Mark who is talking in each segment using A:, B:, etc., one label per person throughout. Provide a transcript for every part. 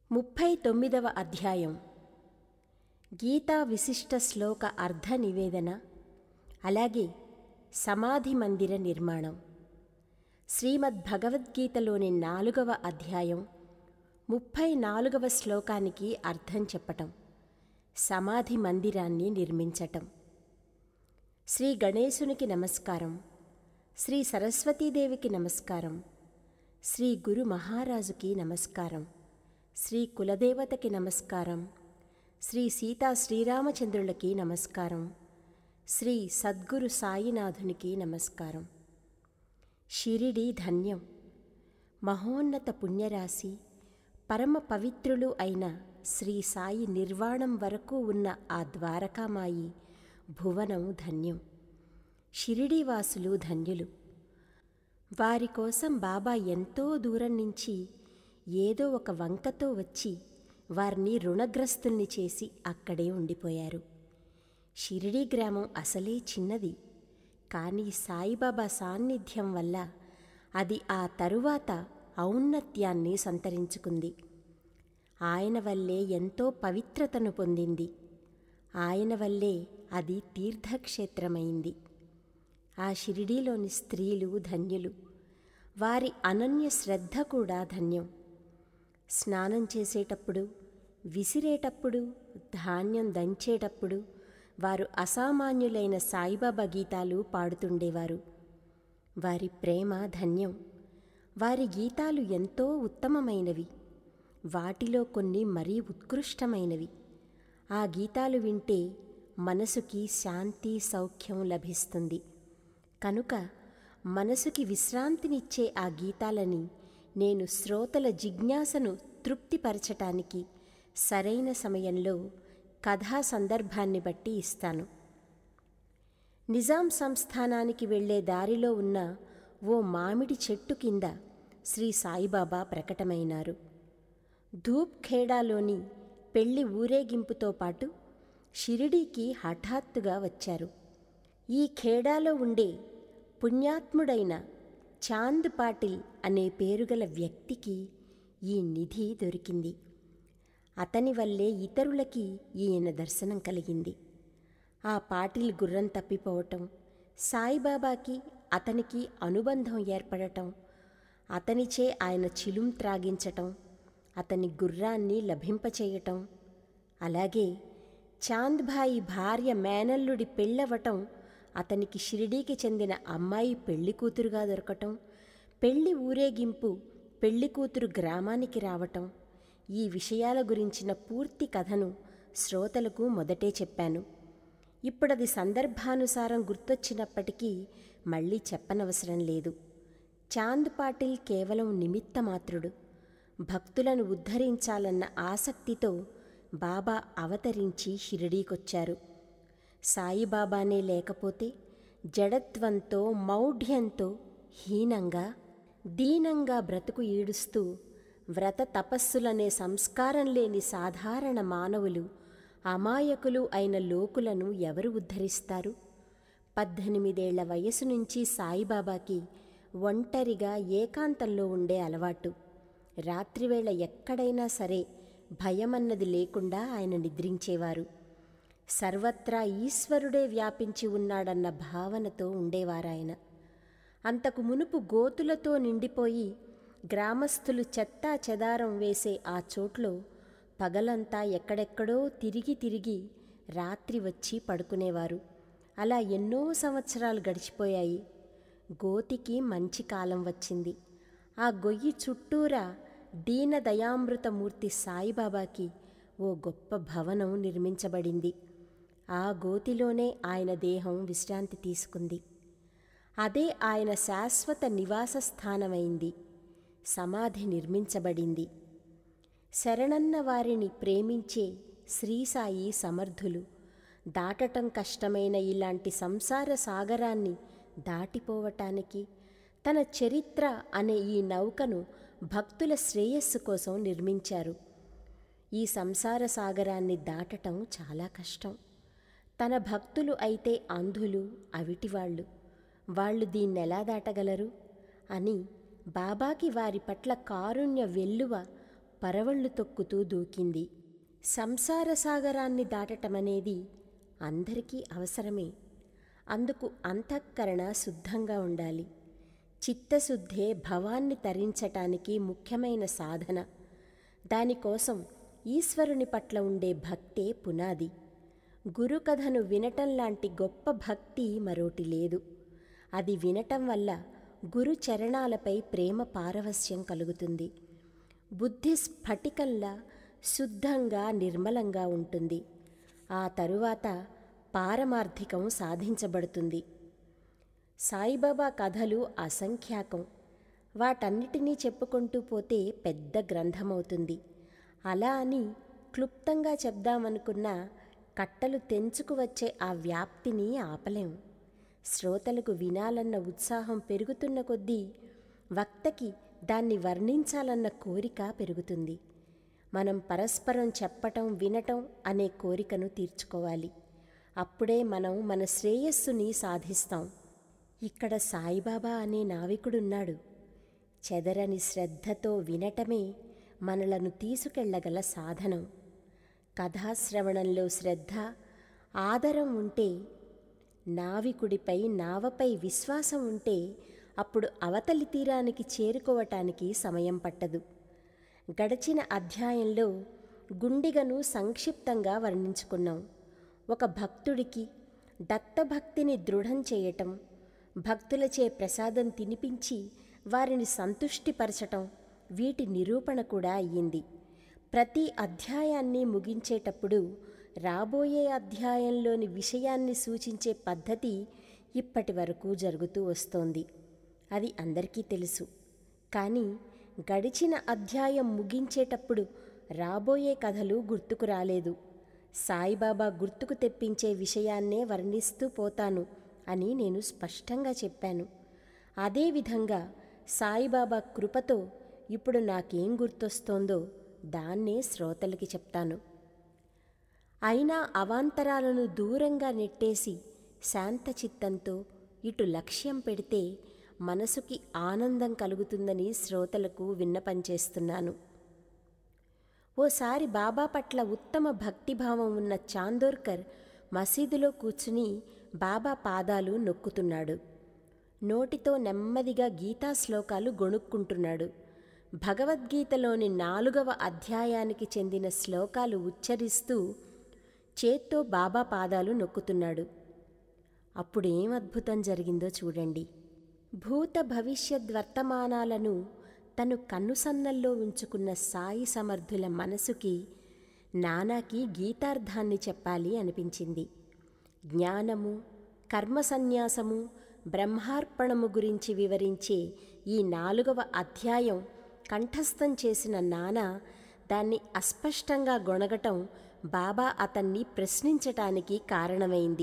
A: ముప్పై తొమ్మిదవ అధ్యాయం గీతా విశిష్ట శ్లోక అర్ధ నివేదన అలాగే సమాధి మందిర నిర్మాణం శ్రీమద్ భగవద్గీతలోని నాలుగవ అధ్యాయం ముప్పై నాలుగవ శ్లోకానికి అర్థం చెప్పటం సమాధి మందిరాన్ని నిర్మించటం శ్రీ గణేశునికి నమస్కారం శ్రీ సరస్వతీదేవికి నమస్కారం శ్రీ గురు మహారాజుకి నమస్కారం శ్రీ కులదేవతకి నమస్కారం శ్రీ సీతా శ్రీరామచంద్రులకి నమస్కారం శ్రీ సద్గురు సాయినాథునికి నమస్కారం షిరిడి ధన్యం మహోన్నత పుణ్యరాశి పరమ పవిత్రులు అయిన శ్రీ సాయి నిర్వాణం వరకు ఉన్న ఆ ద్వారకామాయి భువనం ధన్యం షిరిడీవాసులు ధన్యులు వారి కోసం బాబా ఎంతో దూరం నుంచి ఏదో ఒక వంకతో వచ్చి వారిని రుణగ్రస్తుల్ని చేసి అక్కడే ఉండిపోయారు షిరిడీ గ్రామం అసలే చిన్నది కానీ సాయిబాబా సాన్నిధ్యం వల్ల అది ఆ తరువాత ఔన్నత్యాన్ని సంతరించుకుంది ఆయన వల్లే ఎంతో పవిత్రతను పొందింది ఆయన వల్లే అది తీర్థక్షేత్రమైంది ఆ షిరిడీలోని స్త్రీలు ధన్యులు వారి అనన్య శ్రద్ధ కూడా ధన్యం స్నానం చేసేటప్పుడు విసిరేటప్పుడు ధాన్యం దంచేటప్పుడు వారు అసామాన్యులైన సాయిబాబా గీతాలు పాడుతుండేవారు వారి ప్రేమ ధన్యం వారి గీతాలు ఎంతో ఉత్తమమైనవి వాటిలో కొన్ని మరీ ఉత్కృష్టమైనవి ఆ గీతాలు వింటే మనసుకి శాంతి సౌఖ్యం లభిస్తుంది కనుక మనసుకి విశ్రాంతినిచ్చే ఆ గీతాలని నేను శ్రోతల జిజ్ఞాసను తృప్తిపరచటానికి సరైన సమయంలో కథా సందర్భాన్ని బట్టి ఇస్తాను నిజాం సంస్థానానికి వెళ్లే దారిలో ఉన్న ఓ మామిడి చెట్టు కింద శ్రీ సాయిబాబా ప్రకటమైనారు ధూప్ ఖేడాలోని పెళ్లి ఊరేగింపుతో పాటు షిరిడీకి హఠాత్తుగా వచ్చారు ఈ ఖేడాలో ఉండే పుణ్యాత్ముడైన చాంద్ పాటిల్ అనే పేరుగల వ్యక్తికి ఈ నిధి దొరికింది అతని వల్లే ఇతరులకి ఈయన దర్శనం కలిగింది ఆ పాటిల్ గుర్రం తప్పిపోవటం సాయిబాబాకి అతనికి అనుబంధం ఏర్పడటం అతనిచే ఆయన చిలుం త్రాగించటం అతని గుర్రాన్ని లభింపచేయటం అలాగే చాంద్భాయి భార్య మేనల్లుడి పెళ్ళవటం అతనికి షిరిడీకి చెందిన అమ్మాయి పెళ్లి కూతురుగా దొరకటం పెళ్లి ఊరేగింపు పెళ్లి కూతురు గ్రామానికి రావటం ఈ విషయాల గురించిన పూర్తి కథను శ్రోతలకు మొదటే చెప్పాను ఇప్పుడది సందర్భానుసారం గుర్తొచ్చినప్పటికీ మళ్ళీ చెప్పనవసరం లేదు చాంద్ పాటిల్ కేవలం నిమిత్తమాత్రుడు భక్తులను ఉద్ధరించాలన్న ఆసక్తితో బాబా అవతరించి షిరిడీకొచ్చారు సాయిబాబానే లేకపోతే జడత్వంతో మౌఢ్యంతో హీనంగా దీనంగా బ్రతుకు ఈడుస్తూ వ్రత తపస్సులనే సంస్కారం లేని సాధారణ మానవులు అమాయకులు అయిన లోకులను ఎవరు ఉద్ధరిస్తారు పద్దెనిమిదేళ్ల వయసు నుంచి సాయిబాబాకి ఒంటరిగా ఏకాంతంలో ఉండే అలవాటు రాత్రివేళ ఎక్కడైనా సరే భయమన్నది లేకుండా ఆయన నిద్రించేవారు సర్వత్రా ఈశ్వరుడే వ్యాపించి ఉన్నాడన్న భావనతో ఉండేవారాయన అంతకు మునుపు గోతులతో నిండిపోయి గ్రామస్థులు చెత్తా చెదారం వేసే ఆ చోట్లో పగలంతా ఎక్కడెక్కడో తిరిగి తిరిగి రాత్రి వచ్చి పడుకునేవారు అలా ఎన్నో సంవత్సరాలు గడిచిపోయాయి గోతికి మంచి కాలం వచ్చింది ఆ గొయ్యి చుట్టూరా దీనదయామృతమూర్తి సాయిబాబాకి ఓ గొప్ప భవనం నిర్మించబడింది ఆ గోతిలోనే ఆయన దేహం విశ్రాంతి తీసుకుంది అదే ఆయన శాశ్వత నివాస స్థానమైంది సమాధి నిర్మించబడింది శరణన్న వారిని ప్రేమించే శ్రీసాయి సమర్థులు దాటటం కష్టమైన ఇలాంటి సంసార సాగరాన్ని దాటిపోవటానికి తన చరిత్ర అనే ఈ నౌకను భక్తుల శ్రేయస్సు కోసం నిర్మించారు ఈ సంసార సాగరాన్ని దాటటం చాలా కష్టం తన భక్తులు అయితే అంధులు అవిటివాళ్ళు వాళ్ళు దీన్నెలా దాటగలరు అని బాబాకి వారి పట్ల కారుణ్య వెల్లువ పరవళ్ళు తొక్కుతూ దూకింది సంసార సాగరాన్ని దాటటమనేది అందరికీ అవసరమే అందుకు అంతఃకరణ శుద్ధంగా ఉండాలి చిత్తశుద్ధే భవాన్ని తరించటానికి ముఖ్యమైన సాధన దానికోసం ఈశ్వరుని పట్ల ఉండే భక్తే పునాది గురుకథను వినటం లాంటి గొప్ప భక్తి మరోటి లేదు అది వినటం వల్ల గురు చరణాలపై ప్రేమ పారవస్యం కలుగుతుంది బుద్ధి స్ఫటికంలా శుద్ధంగా నిర్మలంగా ఉంటుంది ఆ తరువాత పారమార్థికం సాధించబడుతుంది సాయిబాబా కథలు అసంఖ్యాకం వాటన్నిటినీ చెప్పుకుంటూ పోతే పెద్ద గ్రంథమవుతుంది అలా అని క్లుప్తంగా చెప్దామనుకున్న కట్టలు తెంచుకు వచ్చే ఆ వ్యాప్తిని ఆపలేం శ్రోతలకు వినాలన్న ఉత్సాహం పెరుగుతున్న కొద్దీ వక్తకి దాన్ని వర్ణించాలన్న కోరిక పెరుగుతుంది మనం పరస్పరం చెప్పటం వినటం అనే కోరికను తీర్చుకోవాలి అప్పుడే మనం మన శ్రేయస్సుని సాధిస్తాం ఇక్కడ సాయిబాబా అనే నావికుడున్నాడు చెదరని శ్రద్ధతో వినటమే మనలను తీసుకెళ్లగల సాధనం కథాశ్రవణంలో శ్రద్ధ ఆదరం ఉంటే నావికుడిపై నావపై విశ్వాసం ఉంటే అప్పుడు అవతలి తీరానికి చేరుకోవటానికి సమయం పట్టదు గడచిన అధ్యాయంలో గుండిగను సంక్షిప్తంగా వర్ణించుకున్నాం ఒక భక్తుడికి దత్తభక్తిని దృఢం చేయటం భక్తులచే ప్రసాదం తినిపించి వారిని సంతుష్టిపరచటం వీటి నిరూపణ కూడా అయ్యింది ప్రతి అధ్యాయాన్ని ముగించేటప్పుడు రాబోయే అధ్యాయంలోని విషయాన్ని సూచించే పద్ధతి ఇప్పటి వరకు జరుగుతూ వస్తోంది అది అందరికీ తెలుసు కానీ గడిచిన అధ్యాయం ముగించేటప్పుడు రాబోయే కథలు గుర్తుకు రాలేదు సాయిబాబా గుర్తుకు తెప్పించే విషయాన్నే వర్ణిస్తూ పోతాను అని నేను స్పష్టంగా చెప్పాను అదేవిధంగా సాయిబాబా కృపతో ఇప్పుడు నాకేం గుర్తొస్తోందో దాన్నే శ్రోతలకి చెప్తాను అయినా అవాంతరాలను దూరంగా నెట్టేసి శాంతచిత్తంతో ఇటు లక్ష్యం పెడితే మనసుకి ఆనందం కలుగుతుందని శ్రోతలకు విన్నపం చేస్తున్నాను ఓసారి బాబా పట్ల ఉత్తమ భక్తిభావం ఉన్న చాందోర్కర్ మసీదులో కూర్చుని బాబా పాదాలు నొక్కుతున్నాడు నోటితో నెమ్మదిగా గీతా శ్లోకాలు గొణుక్కుంటున్నాడు భగవద్గీతలోని నాలుగవ అధ్యాయానికి చెందిన శ్లోకాలు ఉచ్చరిస్తూ చేత్తో బాబా పాదాలు నొక్కుతున్నాడు అప్పుడేం అద్భుతం జరిగిందో చూడండి భూత భవిష్యత్ వర్తమానాలను తను కన్నుసన్నల్లో ఉంచుకున్న సాయి సమర్థుల మనసుకి నానాకి గీతార్థాన్ని చెప్పాలి అనిపించింది జ్ఞానము కర్మ సన్యాసము బ్రహ్మార్పణము గురించి వివరించే ఈ నాలుగవ అధ్యాయం కంఠస్థం చేసిన నాన్న దాన్ని అస్పష్టంగా గొణగటం బాబా అతన్ని ప్రశ్నించటానికి కారణమైంది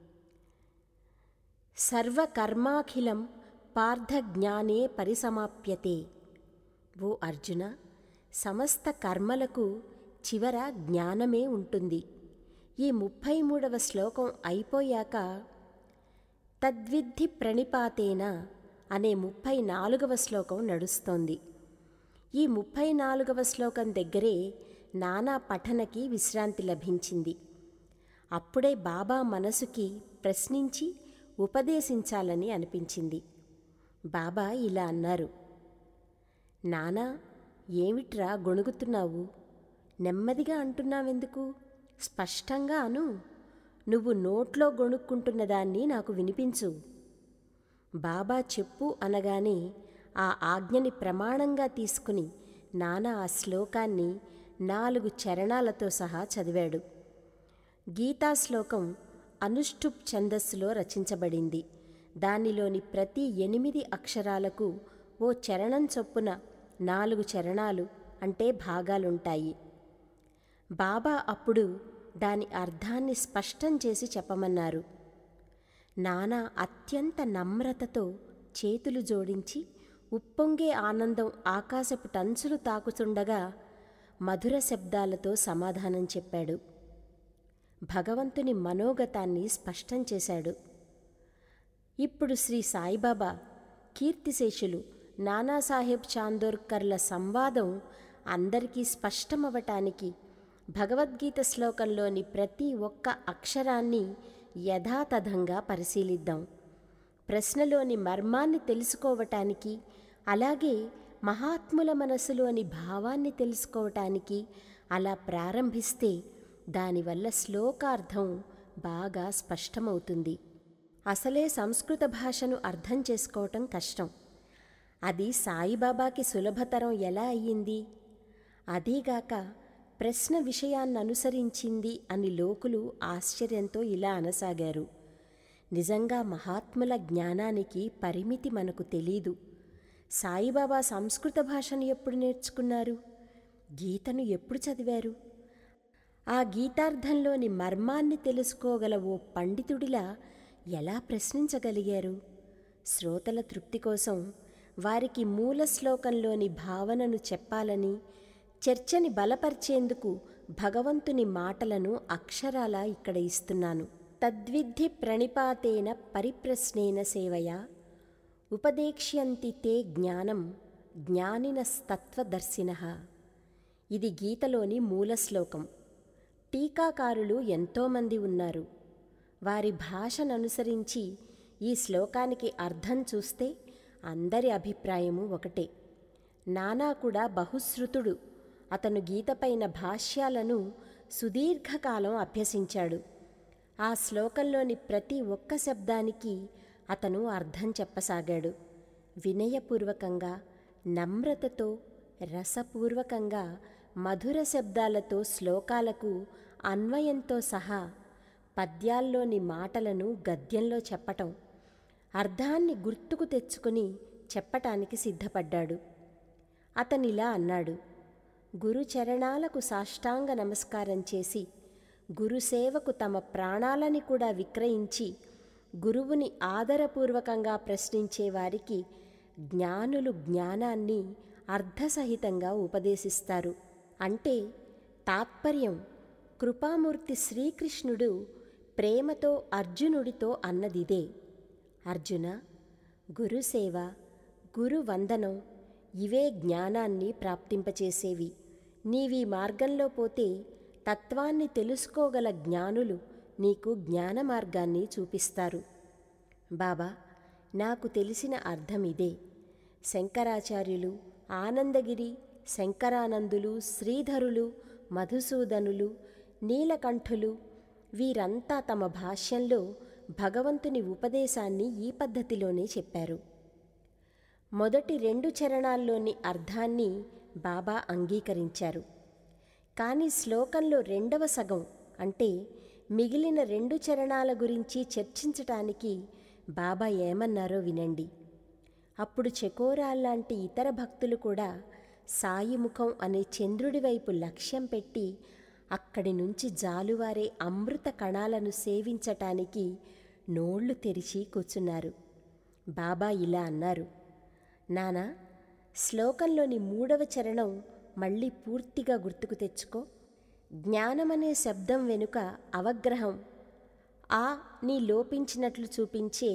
A: సర్వకర్మాఖిలం పార్థజ్ఞానే పరిసమాప్యతే ఓ అర్జున సమస్త కర్మలకు చివర జ్ఞానమే ఉంటుంది ఈ ముప్పై మూడవ శ్లోకం అయిపోయాక తద్విద్ధి ప్రణిపాతేన అనే ముప్పై నాలుగవ శ్లోకం నడుస్తోంది ఈ ముప్పై నాలుగవ శ్లోకం దగ్గరే నానా పఠనకి విశ్రాంతి లభించింది అప్పుడే బాబా మనసుకి ప్రశ్నించి ఉపదేశించాలని అనిపించింది బాబా ఇలా అన్నారు నానా ఏమిట్రా గొణుగుతున్నావు నెమ్మదిగా అంటున్నావెందుకు స్పష్టంగా అను నువ్వు నోట్లో గొణుక్కుంటున్న దాన్ని నాకు వినిపించు బాబా చెప్పు అనగానే ఆ ఆజ్ఞని ప్రమాణంగా తీసుకుని నానా ఆ శ్లోకాన్ని నాలుగు చరణాలతో సహా చదివాడు గీతా శ్లోకం అనుష్ఠుప్ ఛందస్సులో రచించబడింది దానిలోని ప్రతి ఎనిమిది అక్షరాలకు ఓ చరణం చొప్పున నాలుగు చరణాలు అంటే భాగాలుంటాయి బాబా అప్పుడు దాని అర్థాన్ని స్పష్టం చేసి చెప్పమన్నారు నానా అత్యంత నమ్రతతో చేతులు జోడించి ఉప్పొంగే ఆనందం ఆకాశపు టంచులు తాకుతుండగా మధుర శబ్దాలతో సమాధానం చెప్పాడు భగవంతుని మనోగతాన్ని స్పష్టం చేశాడు ఇప్పుడు శ్రీ సాయిబాబా కీర్తిశేషులు నానాసాహెబ్ చాందోర్కర్ల సంవాదం అందరికీ స్పష్టమవటానికి భగవద్గీత శ్లోకంలోని ప్రతి ఒక్క అక్షరాన్ని యథాతథంగా పరిశీలిద్దాం ప్రశ్నలోని మర్మాన్ని తెలుసుకోవటానికి అలాగే మహాత్ముల మనసులోని భావాన్ని తెలుసుకోవటానికి అలా ప్రారంభిస్తే దానివల్ల శ్లోకార్థం బాగా స్పష్టమవుతుంది అసలే సంస్కృత భాషను అర్థం చేసుకోవటం కష్టం అది సాయిబాబాకి సులభతరం ఎలా అయ్యింది అదీగాక ప్రశ్న విషయాన్ని అనుసరించింది అని లోకులు ఆశ్చర్యంతో ఇలా అనసాగారు నిజంగా మహాత్ముల జ్ఞానానికి పరిమితి మనకు తెలీదు సాయిబాబా సంస్కృత భాషను ఎప్పుడు నేర్చుకున్నారు గీతను ఎప్పుడు చదివారు ఆ గీతార్థంలోని మర్మాన్ని తెలుసుకోగల ఓ పండితుడిలా ఎలా ప్రశ్నించగలిగారు శ్రోతల తృప్తి కోసం వారికి మూల శ్లోకంలోని భావనను చెప్పాలని చర్చని బలపరిచేందుకు భగవంతుని మాటలను అక్షరాలా ఇక్కడ ఇస్తున్నాను తద్విద్ధి ప్రణిపాతేన పరిప్రశ్నేన సేవయా ఉపదేక్ష్యంతి తే జ్ఞానం జ్ఞానినస్తత్వదర్శిన ఇది గీతలోని మూల శ్లోకం టీకాకారులు ఎంతోమంది ఉన్నారు వారి భాషను అనుసరించి ఈ శ్లోకానికి అర్థం చూస్తే అందరి అభిప్రాయము ఒకటే నానా కూడా బహుశ్రుతుడు అతను గీతపైన భాష్యాలను సుదీర్ఘకాలం అభ్యసించాడు ఆ శ్లోకంలోని ప్రతి ఒక్క శబ్దానికి అతను అర్థం చెప్పసాగాడు వినయపూర్వకంగా నమ్రతతో రసపూర్వకంగా మధుర శబ్దాలతో శ్లోకాలకు అన్వయంతో సహా పద్యాల్లోని మాటలను గద్యంలో చెప్పటం అర్థాన్ని గుర్తుకు తెచ్చుకుని చెప్పటానికి సిద్ధపడ్డాడు అతనిలా అన్నాడు గురు చరణాలకు సాష్టాంగ నమస్కారం చేసి గురుసేవకు తమ ప్రాణాలని కూడా విక్రయించి గురువుని ఆదరపూర్వకంగా ప్రశ్నించే వారికి జ్ఞానులు జ్ఞానాన్ని అర్ధసహితంగా ఉపదేశిస్తారు అంటే తాత్పర్యం కృపామూర్తి శ్రీకృష్ణుడు ప్రేమతో అర్జునుడితో అన్నదిదే అర్జున గురుసేవ గురువందనం ఇవే జ్ఞానాన్ని ప్రాప్తింపచేసేవి నీవీ మార్గంలో పోతే తత్వాన్ని తెలుసుకోగల జ్ఞానులు నీకు జ్ఞాన మార్గాన్ని చూపిస్తారు బాబా నాకు తెలిసిన అర్థం ఇదే శంకరాచార్యులు ఆనందగిరి శంకరానందులు శ్రీధరులు మధుసూదనులు నీలకంఠులు వీరంతా తమ భాష్యంలో భగవంతుని ఉపదేశాన్ని ఈ పద్ధతిలోనే చెప్పారు మొదటి రెండు చరణాల్లోని అర్థాన్ని బాబా అంగీకరించారు కానీ శ్లోకంలో రెండవ సగం అంటే మిగిలిన రెండు చరణాల గురించి చర్చించటానికి బాబా ఏమన్నారో వినండి అప్పుడు చెకోరాల్లాంటి ఇతర భక్తులు కూడా సాయి ముఖం అనే చంద్రుడి వైపు లక్ష్యం పెట్టి అక్కడి నుంచి జాలువారే అమృత కణాలను సేవించటానికి నోళ్లు తెరిచి కూర్చున్నారు బాబా ఇలా అన్నారు నానా శ్లోకంలోని మూడవ చరణం మళ్ళీ పూర్తిగా గుర్తుకు తెచ్చుకో జ్ఞానమనే శబ్దం వెనుక అవగ్రహం ఆ నీ లోపించినట్లు చూపించే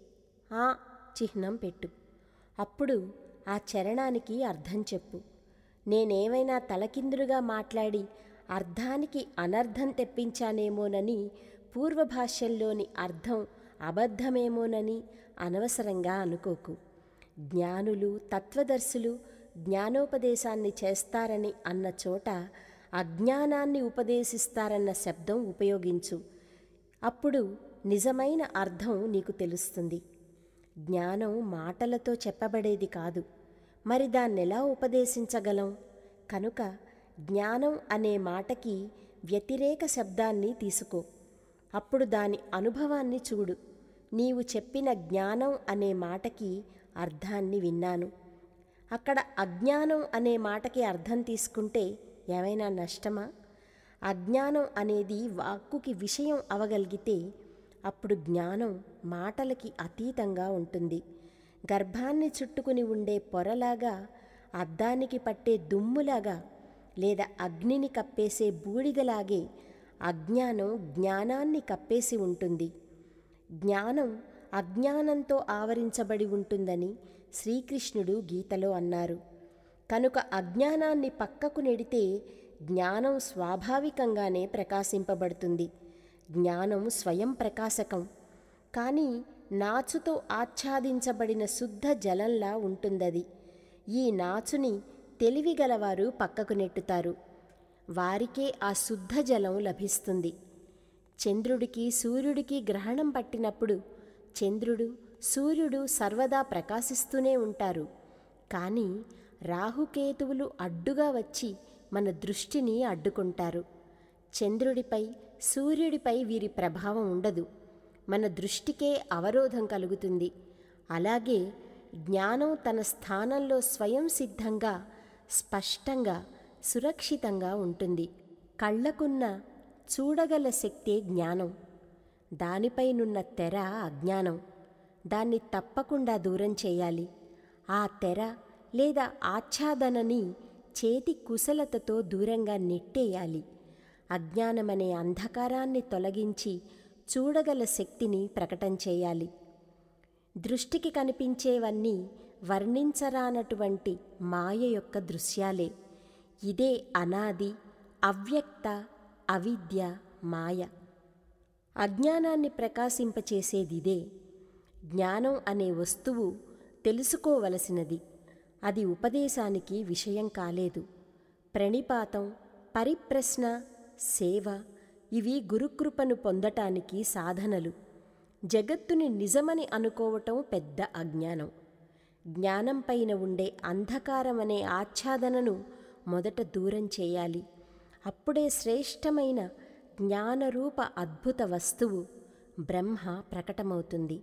A: ఆ చిహ్నం పెట్టు అప్పుడు ఆ చరణానికి అర్థం చెప్పు నేనేమైనా తలకిందులుగా మాట్లాడి అర్థానికి అనర్థం తెప్పించానేమోనని పూర్వభాష్యంలోని అర్థం అబద్ధమేమోనని అనవసరంగా అనుకోకు జ్ఞానులు తత్వదర్శులు జ్ఞానోపదేశాన్ని చేస్తారని అన్న చోట అజ్ఞానాన్ని ఉపదేశిస్తారన్న శబ్దం ఉపయోగించు అప్పుడు నిజమైన అర్థం నీకు తెలుస్తుంది జ్ఞానం మాటలతో చెప్పబడేది కాదు మరి దాన్నెలా ఉపదేశించగలం కనుక జ్ఞానం అనే మాటకి వ్యతిరేక శబ్దాన్ని తీసుకో అప్పుడు దాని అనుభవాన్ని చూడు నీవు చెప్పిన జ్ఞానం అనే మాటకి అర్థాన్ని విన్నాను అక్కడ అజ్ఞానం అనే మాటకి అర్థం తీసుకుంటే ఏమైనా నష్టమా అజ్ఞానం అనేది వాక్కుకి విషయం అవగలిగితే అప్పుడు జ్ఞానం మాటలకి అతీతంగా ఉంటుంది గర్భాన్ని చుట్టుకుని ఉండే పొరలాగా అద్దానికి పట్టే దుమ్ములాగా లేదా అగ్నిని కప్పేసే బూడిదలాగే అజ్ఞానం జ్ఞానాన్ని కప్పేసి ఉంటుంది జ్ఞానం అజ్ఞానంతో ఆవరించబడి ఉంటుందని శ్రీకృష్ణుడు గీతలో అన్నారు కనుక అజ్ఞానాన్ని పక్కకు నెడితే జ్ఞానం స్వాభావికంగానే ప్రకాశింపబడుతుంది జ్ఞానం స్వయం ప్రకాశకం కానీ నాచుతో ఆచ్ఛాదించబడిన శుద్ధ జలంలా ఉంటుందది ఈ నాచుని తెలివిగలవారు పక్కకు నెట్టుతారు వారికే ఆ శుద్ధ జలం లభిస్తుంది చంద్రుడికి సూర్యుడికి గ్రహణం పట్టినప్పుడు చంద్రుడు సూర్యుడు సర్వదా ప్రకాశిస్తూనే ఉంటారు కానీ రాహుకేతువులు అడ్డుగా వచ్చి మన దృష్టిని అడ్డుకుంటారు చంద్రుడిపై సూర్యుడిపై వీరి ప్రభావం ఉండదు మన దృష్టికే అవరోధం కలుగుతుంది అలాగే జ్ఞానం తన స్థానంలో స్వయం సిద్ధంగా స్పష్టంగా సురక్షితంగా ఉంటుంది కళ్ళకున్న చూడగల శక్తే జ్ఞానం దానిపైనున్న తెర అజ్ఞానం దాన్ని తప్పకుండా దూరం చేయాలి ఆ తెర లేదా ఆచ్ఛాదనని చేతి కుశలతతో దూరంగా నెట్టేయాలి అజ్ఞానమనే అంధకారాన్ని తొలగించి చూడగల శక్తిని ప్రకటన చేయాలి దృష్టికి కనిపించేవన్నీ వర్ణించరానటువంటి మాయ యొక్క దృశ్యాలే ఇదే అనాది అవ్యక్త అవిద్య మాయ అజ్ఞానాన్ని ప్రకాశింపచేసేదిదే జ్ఞానం అనే వస్తువు తెలుసుకోవలసినది అది ఉపదేశానికి విషయం కాలేదు ప్రణిపాతం పరిప్రశ్న సేవ ఇవి గురుకృపను పొందటానికి సాధనలు జగత్తుని నిజమని అనుకోవటం పెద్ద అజ్ఞానం జ్ఞానం పైన ఉండే అంధకారమనే ఆచ్ఛాదనను మొదట దూరం చేయాలి అప్పుడే శ్రేష్టమైన జ్ఞానరూప అద్భుత వస్తువు బ్రహ్మ ప్రకటమవుతుంది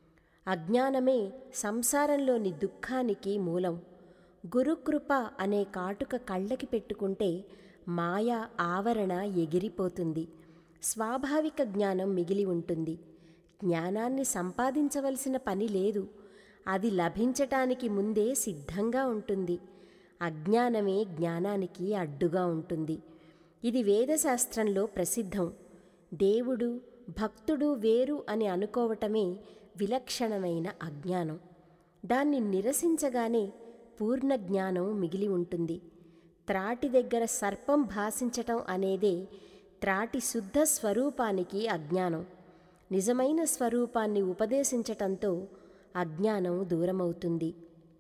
A: అజ్ఞానమే సంసారంలోని దుఃఖానికి మూలం గురుకృప అనే కాటుక కళ్ళకి పెట్టుకుంటే మాయా ఆవరణ ఎగిరిపోతుంది స్వాభావిక జ్ఞానం మిగిలి ఉంటుంది జ్ఞానాన్ని సంపాదించవలసిన పని లేదు అది లభించటానికి ముందే సిద్ధంగా ఉంటుంది అజ్ఞానమే జ్ఞానానికి అడ్డుగా ఉంటుంది ఇది వేదశాస్త్రంలో ప్రసిద్ధం దేవుడు భక్తుడు వేరు అని అనుకోవటమే విలక్షణమైన అజ్ఞానం దాన్ని నిరసించగానే పూర్ణ జ్ఞానం మిగిలి ఉంటుంది త్రాటి దగ్గర సర్పం భాసించటం అనేదే త్రాటి శుద్ధ స్వరూపానికి అజ్ఞానం నిజమైన స్వరూపాన్ని ఉపదేశించటంతో అజ్ఞానం దూరమవుతుంది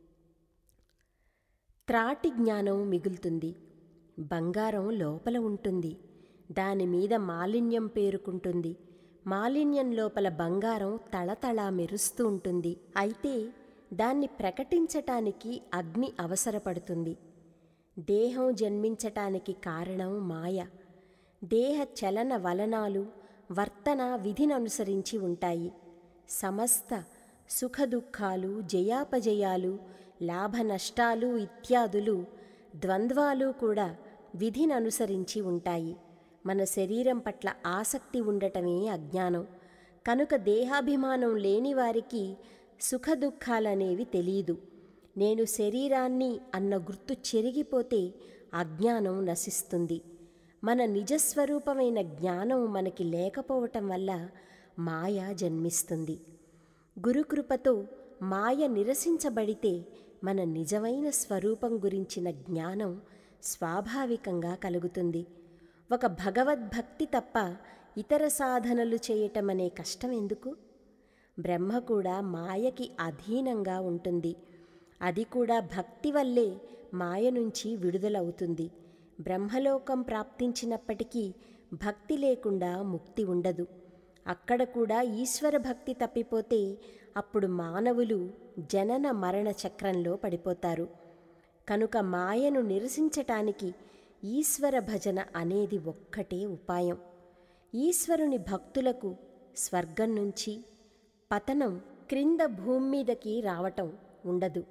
A: త్రాటి జ్ఞానం మిగులుతుంది బంగారం లోపల ఉంటుంది దాని మీద మాలిన్యం పేరుకుంటుంది మాలిన్యం లోపల బంగారం తళతళా మెరుస్తూ ఉంటుంది అయితే దాన్ని ప్రకటించటానికి అగ్ని అవసరపడుతుంది దేహం జన్మించటానికి కారణం మాయ దేహ చలన వలనాలు వర్తన విధిననుసరించి ఉంటాయి సమస్త సుఖదుఖాలు జయాపజయాలు లాభ నష్టాలు ఇత్యాదులు ద్వంద్వాలు కూడా విధిననుసరించి ఉంటాయి మన శరీరం పట్ల ఆసక్తి ఉండటమే అజ్ఞానం కనుక దేహాభిమానం లేని వారికి సుఖదుఖాలనేవి తెలియదు నేను శరీరాన్ని అన్న గుర్తు చెరిగిపోతే అజ్ఞానం నశిస్తుంది మన నిజస్వరూపమైన జ్ఞానం మనకి లేకపోవటం వల్ల మాయ జన్మిస్తుంది గురుకృపతో మాయ నిరసించబడితే మన నిజమైన స్వరూపం గురించిన జ్ఞానం స్వాభావికంగా కలుగుతుంది ఒక భగవద్భక్తి తప్ప ఇతర సాధనలు చేయటమనే కష్టం ఎందుకు బ్రహ్మ కూడా మాయకి అధీనంగా ఉంటుంది అది కూడా భక్తి వల్లే మాయ నుంచి విడుదలవుతుంది బ్రహ్మలోకం ప్రాప్తించినప్పటికీ భక్తి లేకుండా ముక్తి ఉండదు అక్కడ కూడా ఈశ్వర భక్తి తప్పిపోతే అప్పుడు మానవులు జనన మరణ చక్రంలో పడిపోతారు కనుక మాయను నిరసించటానికి ఈశ్వర భజన అనేది ఒక్కటే ఉపాయం ఈశ్వరుని భక్తులకు స్వర్గం నుంచి పతనం క్రింద భూమి మీదకి రావటం ఉండదు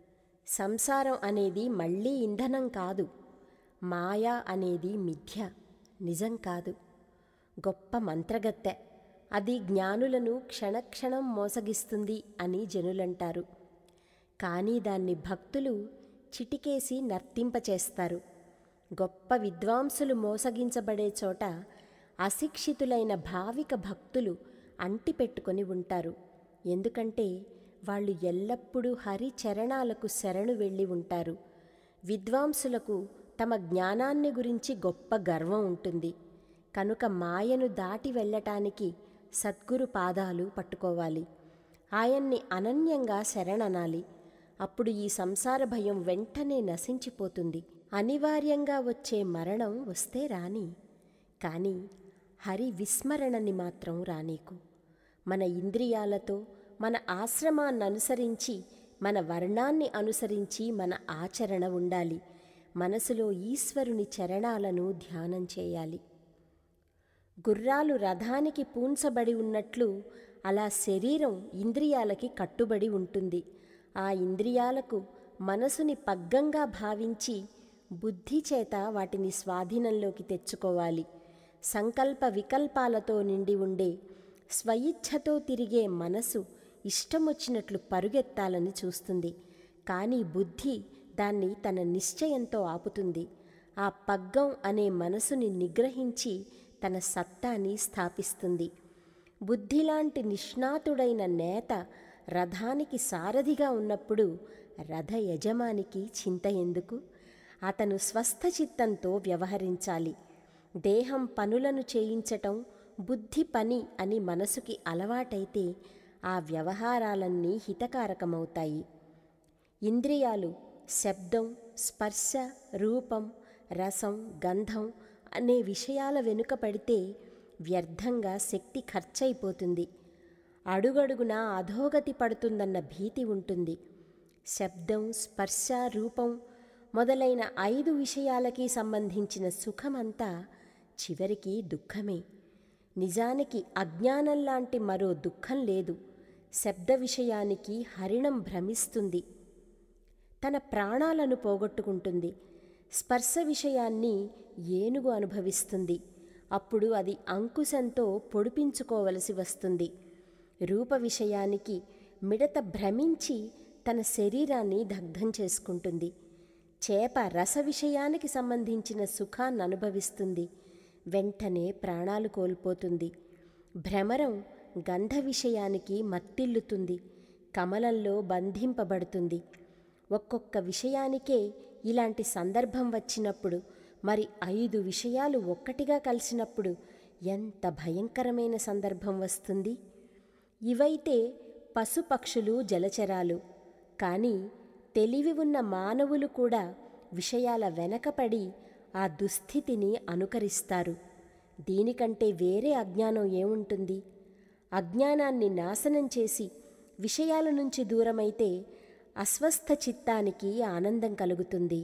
A: సంసారం అనేది మళ్ళీ ఇంధనం కాదు మాయా అనేది మిథ్య నిజం కాదు గొప్ప మంత్రగత్తె అది జ్ఞానులను క్షణక్షణం మోసగిస్తుంది అని జనులంటారు కానీ దాన్ని భక్తులు చిటికేసి నర్తింపచేస్తారు గొప్ప విద్వాంసులు మోసగించబడే చోట అశిక్షితులైన భావిక భక్తులు అంటిపెట్టుకొని ఉంటారు ఎందుకంటే వాళ్ళు ఎల్లప్పుడూ హరి చరణాలకు శరణు వెళ్ళి ఉంటారు విద్వాంసులకు తమ జ్ఞానాన్ని గురించి గొప్ప గర్వం ఉంటుంది కనుక మాయను దాటి వెళ్ళటానికి సద్గురు పాదాలు పట్టుకోవాలి ఆయన్ని అనన్యంగా శరణనాలి అప్పుడు ఈ సంసార భయం వెంటనే నశించిపోతుంది అనివార్యంగా వచ్చే మరణం వస్తే రాని కానీ హరి విస్మరణని మాత్రం రానీకు మన ఇంద్రియాలతో మన ఆశ్రమాన్ని అనుసరించి మన వర్ణాన్ని అనుసరించి మన ఆచరణ ఉండాలి మనసులో ఈశ్వరుని చరణాలను ధ్యానం చేయాలి గుర్రాలు రథానికి పూన్చబడి ఉన్నట్లు అలా శరీరం ఇంద్రియాలకి కట్టుబడి ఉంటుంది ఆ ఇంద్రియాలకు మనసుని పగ్గంగా భావించి బుద్ధి చేత వాటిని స్వాధీనంలోకి తెచ్చుకోవాలి సంకల్ప వికల్పాలతో నిండి ఉండే స్వయిచ్ఛతో తిరిగే మనసు ఇష్టమొచ్చినట్లు పరుగెత్తాలని చూస్తుంది కానీ బుద్ధి దాన్ని తన నిశ్చయంతో ఆపుతుంది ఆ పగ్గం అనే మనసుని నిగ్రహించి తన సత్తాని స్థాపిస్తుంది బుద్ధిలాంటి నిష్ణాతుడైన నేత రథానికి సారథిగా ఉన్నప్పుడు రథ యజమానికి చింత ఎందుకు అతను స్వస్థ చిత్తంతో వ్యవహరించాలి దేహం పనులను చేయించటం బుద్ధి పని అని మనసుకి అలవాటైతే ఆ వ్యవహారాలన్నీ హితకారకమవుతాయి ఇంద్రియాలు శబ్దం స్పర్శ రూపం రసం గంధం అనే విషయాల వెనుక పడితే వ్యర్థంగా శక్తి ఖర్చయిపోతుంది అడుగడుగునా అధోగతి పడుతుందన్న భీతి ఉంటుంది శబ్దం స్పర్శ రూపం మొదలైన ఐదు విషయాలకి సంబంధించిన సుఖమంతా చివరికి దుఃఖమే నిజానికి అజ్ఞానం లాంటి మరో దుఃఖం లేదు శబ్ద విషయానికి హరిణం భ్రమిస్తుంది తన ప్రాణాలను పోగొట్టుకుంటుంది స్పర్శ విషయాన్ని ఏనుగు అనుభవిస్తుంది అప్పుడు అది అంకుశంతో పొడిపించుకోవలసి వస్తుంది రూప విషయానికి మిడత భ్రమించి తన శరీరాన్ని దగ్ధం చేసుకుంటుంది చేప రస విషయానికి సంబంధించిన సుఖాన్ని అనుభవిస్తుంది వెంటనే ప్రాణాలు కోల్పోతుంది భ్రమరం గంధ విషయానికి మత్తిల్లుతుంది కమలంలో బంధింపబడుతుంది ఒక్కొక్క విషయానికే ఇలాంటి సందర్భం వచ్చినప్పుడు మరి ఐదు విషయాలు ఒక్కటిగా కలిసినప్పుడు ఎంత భయంకరమైన సందర్భం వస్తుంది ఇవైతే పశుపక్షులు జలచరాలు కానీ తెలివి ఉన్న మానవులు కూడా విషయాల వెనకపడి ఆ దుస్థితిని అనుకరిస్తారు దీనికంటే వేరే అజ్ఞానం ఏముంటుంది అజ్ఞానాన్ని నాశనం చేసి విషయాల నుంచి దూరమైతే అస్వస్థ చిత్తానికి ఆనందం కలుగుతుంది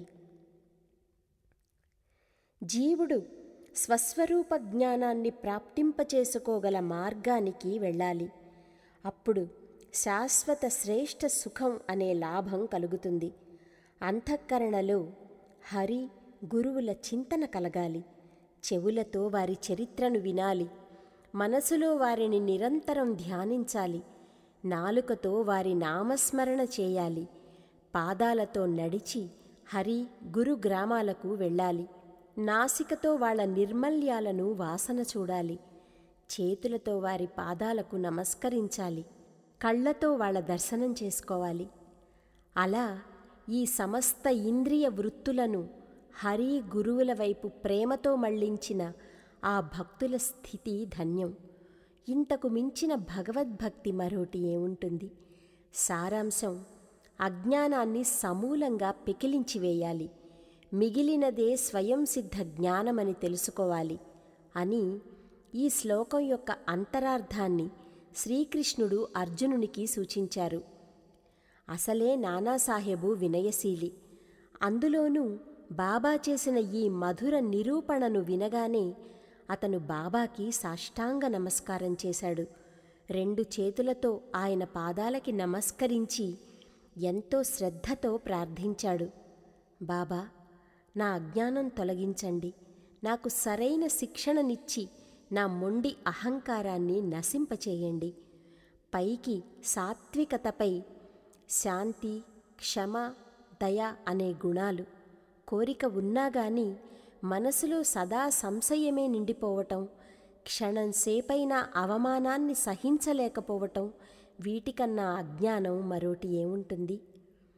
A: జీవుడు స్వస్వరూప జ్ఞానాన్ని ప్రాప్తింపచేసుకోగల మార్గానికి వెళ్ళాలి అప్పుడు శాశ్వత శ్రేష్ఠ సుఖం అనే లాభం కలుగుతుంది అంతఃకరణలో హరి గురువుల చింతన కలగాలి చెవులతో వారి చరిత్రను వినాలి మనసులో వారిని నిరంతరం ధ్యానించాలి నాలుకతో వారి నామస్మరణ చేయాలి పాదాలతో నడిచి హరి గురు గ్రామాలకు వెళ్ళాలి నాసికతో వాళ్ళ నిర్మల్యాలను వాసన చూడాలి చేతులతో వారి పాదాలకు నమస్కరించాలి కళ్ళతో వాళ్ళ దర్శనం చేసుకోవాలి అలా ఈ సమస్త ఇంద్రియ వృత్తులను హరి గురువుల వైపు ప్రేమతో మళ్లించిన ఆ భక్తుల స్థితి ధన్యం ఇంతకు మించిన భగవద్భక్తి మరోటి ఏముంటుంది సారాంశం అజ్ఞానాన్ని సమూలంగా పెకిలించివేయాలి మిగిలినదే స్వయం సిద్ధ జ్ఞానమని తెలుసుకోవాలి అని ఈ శ్లోకం యొక్క అంతరార్థాన్ని శ్రీకృష్ణుడు అర్జునునికి సూచించారు అసలే నానాసాహెబు వినయశీలి అందులోనూ బాబా చేసిన ఈ మధుర నిరూపణను వినగానే అతను బాబాకి సాష్టాంగ నమస్కారం చేశాడు రెండు చేతులతో ఆయన పాదాలకి నమస్కరించి ఎంతో శ్రద్ధతో ప్రార్థించాడు బాబా నా అజ్ఞానం తొలగించండి నాకు సరైన శిక్షణనిచ్చి నా మొండి అహంకారాన్ని నశింపచేయండి పైకి సాత్వికతపై శాంతి క్షమ దయ అనే గుణాలు కోరిక ఉన్నా గాని మనసులో సదా సంశయమే నిండిపోవటం క్షణం సేపైనా అవమానాన్ని సహించలేకపోవటం వీటికన్నా అజ్ఞానం మరోటి ఏముంటుంది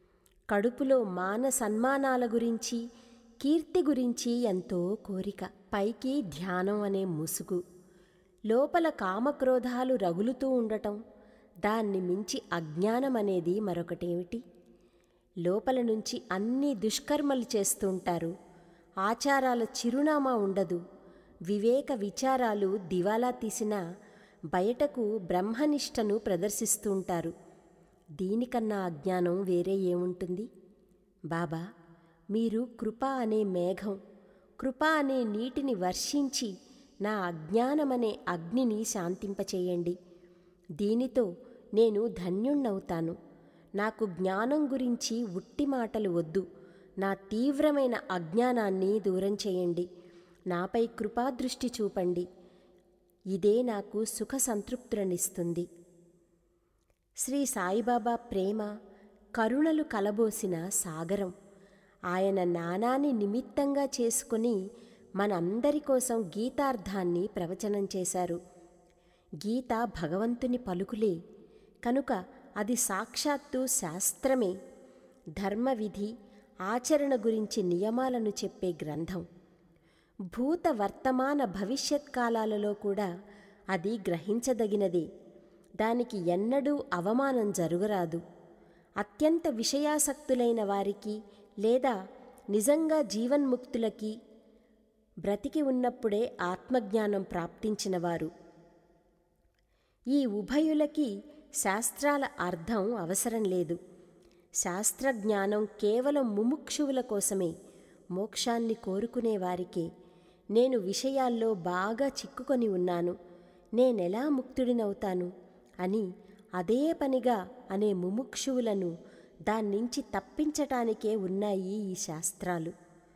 A: కడుపులో మాన సన్మానాల గురించి కీర్తి గురించి ఎంతో కోరిక పైకి ధ్యానం అనే ముసుగు లోపల కామక్రోధాలు రగులుతూ ఉండటం దాన్ని మించి అజ్ఞానం అనేది మరొకటేమిటి లోపల నుంచి అన్ని దుష్కర్మలు చేస్తుంటారు ఆచారాల చిరునామా ఉండదు వివేక విచారాలు దివాలా తీసినా బయటకు బ్రహ్మనిష్టను ప్రదర్శిస్తూ ఉంటారు దీనికన్నా అజ్ఞానం వేరే ఏముంటుంది బాబా మీరు కృప అనే మేఘం కృప అనే నీటిని వర్షించి నా అజ్ఞానమనే అగ్నిని శాంతింపచేయండి దీనితో నేను ధన్యుణ్ణవుతాను నాకు జ్ఞానం గురించి ఉట్టి మాటలు వద్దు నా తీవ్రమైన అజ్ఞానాన్ని దూరం చేయండి నాపై కృపాదృష్టి చూపండి ఇదే నాకు సుఖ సంతృప్తులనిస్తుంది శ్రీ సాయిబాబా ప్రేమ కరుణలు కలబోసిన సాగరం ఆయన నానాన్ని నిమిత్తంగా చేసుకుని మనందరి కోసం గీతార్థాన్ని ప్రవచనం చేశారు గీత భగవంతుని పలుకులే కనుక అది సాక్షాత్తు శాస్త్రమే ధర్మవిధి ఆచరణ గురించి నియమాలను చెప్పే గ్రంథం భూత వర్తమాన భవిష్యత్ కాలాలలో కూడా అది గ్రహించదగినదే దానికి ఎన్నడూ అవమానం జరుగరాదు అత్యంత విషయాసక్తులైన వారికి లేదా నిజంగా జీవన్ముక్తులకి బ్రతికి ఉన్నప్పుడే ఆత్మజ్ఞానం ప్రాప్తించినవారు ఈ ఉభయులకి శాస్త్రాల అర్థం అవసరం లేదు శాస్త్రజ్ఞానం కేవలం ముముక్షువుల కోసమే మోక్షాన్ని కోరుకునే వారికే నేను విషయాల్లో బాగా చిక్కుకొని ఉన్నాను నేనెలా ముక్తుడినవుతాను అని అదే పనిగా అనే ముముక్షువులను దాన్నించి తప్పించటానికే ఉన్నాయి ఈ శాస్త్రాలు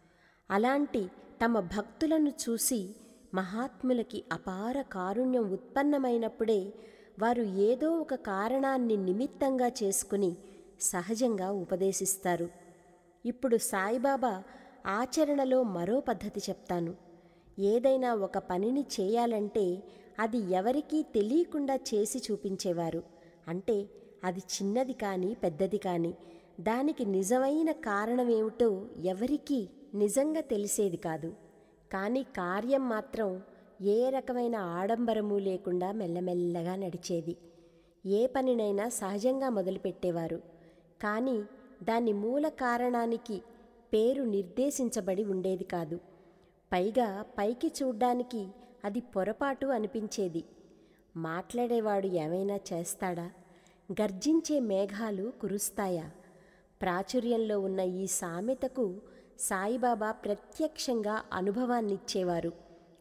A: అలాంటి తమ భక్తులను చూసి మహాత్ములకి అపార కారుణ్యం ఉత్పన్నమైనప్పుడే వారు ఏదో ఒక కారణాన్ని నిమిత్తంగా చేసుకుని సహజంగా ఉపదేశిస్తారు ఇప్పుడు సాయిబాబా ఆచరణలో మరో పద్ధతి చెప్తాను ఏదైనా ఒక పనిని చేయాలంటే అది ఎవరికీ తెలియకుండా చేసి చూపించేవారు అంటే అది చిన్నది కానీ పెద్దది కానీ దానికి నిజమైన కారణమేమిటో ఎవరికీ నిజంగా తెలిసేది కాదు కానీ కార్యం మాత్రం ఏ రకమైన ఆడంబరము లేకుండా మెల్లమెల్లగా నడిచేది ఏ పనినైనా సహజంగా మొదలుపెట్టేవారు కానీ దాని మూల కారణానికి పేరు నిర్దేశించబడి ఉండేది కాదు పైగా పైకి చూడ్డానికి అది పొరపాటు అనిపించేది మాట్లాడేవాడు ఏమైనా చేస్తాడా గర్జించే మేఘాలు కురుస్తాయా ప్రాచుర్యంలో ఉన్న ఈ సామెతకు సాయిబాబా ప్రత్యక్షంగా అనుభవాన్నిచ్చేవారు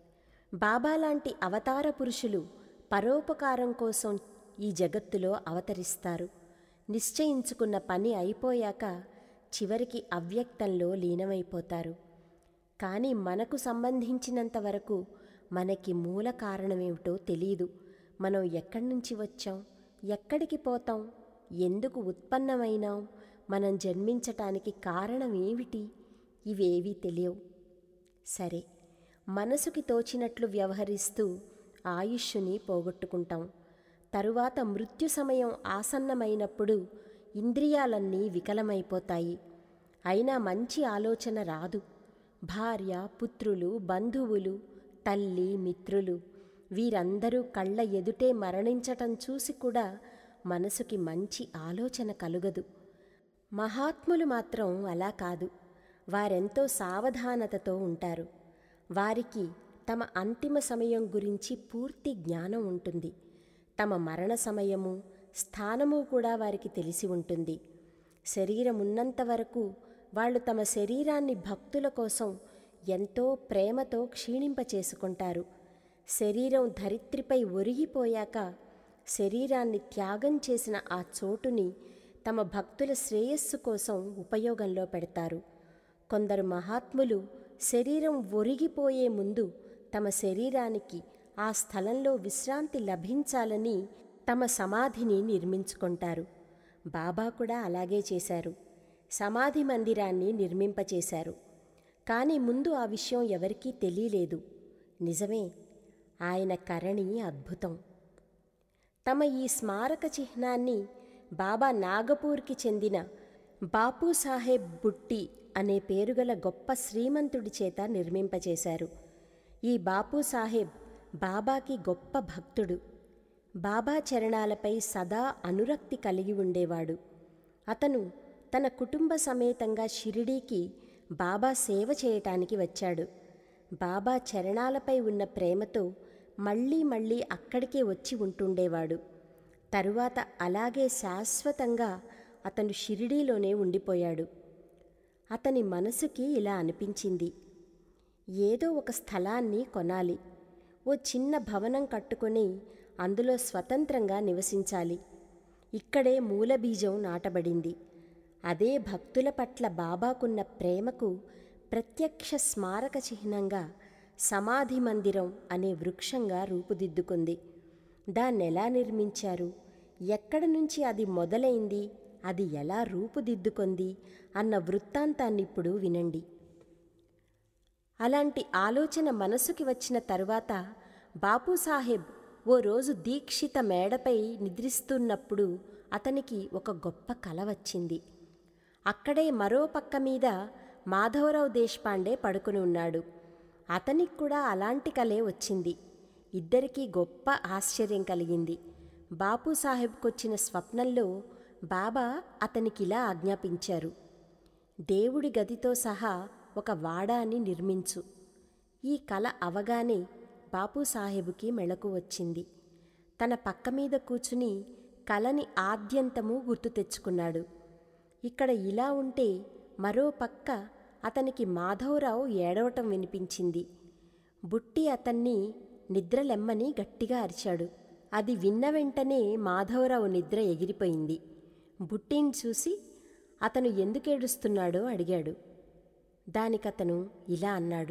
A: బాబా లాంటి అవతార పురుషులు పరోపకారం కోసం ఈ జగత్తులో అవతరిస్తారు నిశ్చయించుకున్న పని అయిపోయాక చివరికి అవ్యక్తంలో లీనమైపోతారు కానీ మనకు సంబంధించినంత వరకు మనకి మూల కారణమేమిటో తెలియదు మనం ఎక్కడి నుంచి వచ్చాం ఎక్కడికి పోతాం ఎందుకు ఉత్పన్నమైనాం మనం జన్మించటానికి కారణం ఏమిటి ఇవేవీ తెలియవు సరే మనసుకి తోచినట్లు వ్యవహరిస్తూ ఆయుష్ని పోగొట్టుకుంటాం తరువాత మృత్యు సమయం ఆసన్నమైనప్పుడు ఇంద్రియాలన్నీ వికలమైపోతాయి అయినా మంచి ఆలోచన రాదు భార్య పుత్రులు బంధువులు తల్లి మిత్రులు వీరందరూ కళ్ళ ఎదుటే మరణించటం చూసి కూడా మనసుకి మంచి ఆలోచన కలుగదు మహాత్ములు మాత్రం అలా కాదు వారెంతో సావధానతతో ఉంటారు వారికి తమ అంతిమ సమయం గురించి పూర్తి జ్ఞానం ఉంటుంది తమ మరణ సమయము స్థానము కూడా వారికి తెలిసి ఉంటుంది శరీరం ఉన్నంత వరకు వాళ్ళు తమ శరీరాన్ని భక్తుల కోసం ఎంతో ప్రేమతో క్షీణింపచేసుకుంటారు శరీరం ధరిత్రిపై ఒరిగిపోయాక శరీరాన్ని త్యాగం చేసిన ఆ చోటుని తమ భక్తుల శ్రేయస్సు కోసం ఉపయోగంలో పెడతారు కొందరు మహాత్ములు శరీరం ఒరిగిపోయే ముందు తమ శరీరానికి ఆ స్థలంలో విశ్రాంతి లభించాలని తమ సమాధిని నిర్మించుకుంటారు బాబా కూడా అలాగే చేశారు సమాధి మందిరాన్ని నిర్మింపచేశారు కానీ ముందు ఆ విషయం ఎవరికీ తెలియలేదు నిజమే ఆయన కరణి అద్భుతం తమ ఈ స్మారక చిహ్నాన్ని బాబా నాగపూర్కి చెందిన బాపు సాహెబ్ బుట్టి అనే పేరుగల గొప్ప శ్రీమంతుడి చేత నిర్మింపచేశారు ఈ బాపు సాహెబ్ బాబాకి గొప్ప భక్తుడు బాబా చరణాలపై సదా అనురక్తి కలిగి ఉండేవాడు అతను తన కుటుంబ సమేతంగా షిరిడీకి బాబా సేవ చేయటానికి వచ్చాడు బాబా చరణాలపై ఉన్న ప్రేమతో మళ్ళీ మళ్ళీ అక్కడికే వచ్చి ఉంటుండేవాడు తరువాత అలాగే శాశ్వతంగా అతను షిరిడీలోనే ఉండిపోయాడు అతని మనసుకి ఇలా అనిపించింది ఏదో ఒక స్థలాన్ని కొనాలి ఓ చిన్న భవనం కట్టుకొని అందులో స్వతంత్రంగా నివసించాలి ఇక్కడే మూలబీజం నాటబడింది అదే భక్తుల పట్ల బాబాకున్న ప్రేమకు ప్రత్యక్ష స్మారక చిహ్నంగా సమాధి మందిరం అనే వృక్షంగా రూపుదిద్దుకుంది దాన్నెలా నిర్మించారు ఎక్కడ నుంచి అది మొదలైంది అది ఎలా రూపుదిద్దుకుంది అన్న వృత్తాంతాన్నిప్పుడు వినండి అలాంటి ఆలోచన మనసుకి వచ్చిన తరువాత బాపూసాహెబ్ ఓ రోజు దీక్షిత మేడపై నిద్రిస్తున్నప్పుడు అతనికి ఒక గొప్ప కల వచ్చింది అక్కడే మరో పక్క మీద మాధవరావు దేశపాండే పడుకుని ఉన్నాడు అతనికి కూడా అలాంటి కలే వచ్చింది ఇద్దరికీ గొప్ప ఆశ్చర్యం కలిగింది బాపూసాహెబ్కొచ్చిన స్వప్నంలో బాబా అతనికిలా ఆజ్ఞాపించారు దేవుడి గదితో సహా ఒక వాడాని నిర్మించు ఈ కల అవగానే బాపూసాహెబుకి మెళకు వచ్చింది తన పక్క మీద కూచుని కలని ఆద్యంతము గుర్తు తెచ్చుకున్నాడు ఇక్కడ ఇలా ఉంటే మరో పక్క అతనికి మాధవరావు ఏడవటం వినిపించింది బుట్టి అతన్ని నిద్రలెమ్మని గట్టిగా అరిచాడు అది విన్న వెంటనే మాధవరావు నిద్ర ఎగిరిపోయింది బుట్టిని చూసి అతను ఎందుకేడుస్తున్నాడో అడిగాడు దానికతను ఇలా అన్నాడు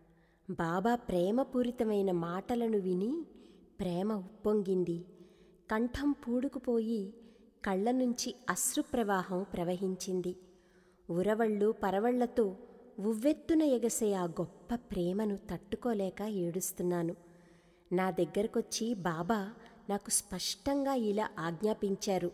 A: బాబా ప్రేమపూరితమైన మాటలను విని ప్రేమ ఉప్పొంగింది కంఠం పూడుకుపోయి కళ్ళ నుంచి అశ్రుప్రవాహం ప్రవహించింది ఉరవళ్ళు పరవళ్లతో ఉవ్వెత్తున ఎగసే ఆ గొప్ప ప్రేమను తట్టుకోలేక ఏడుస్తున్నాను నా దగ్గరకొచ్చి బాబా నాకు స్పష్టంగా ఇలా ఆజ్ఞాపించారు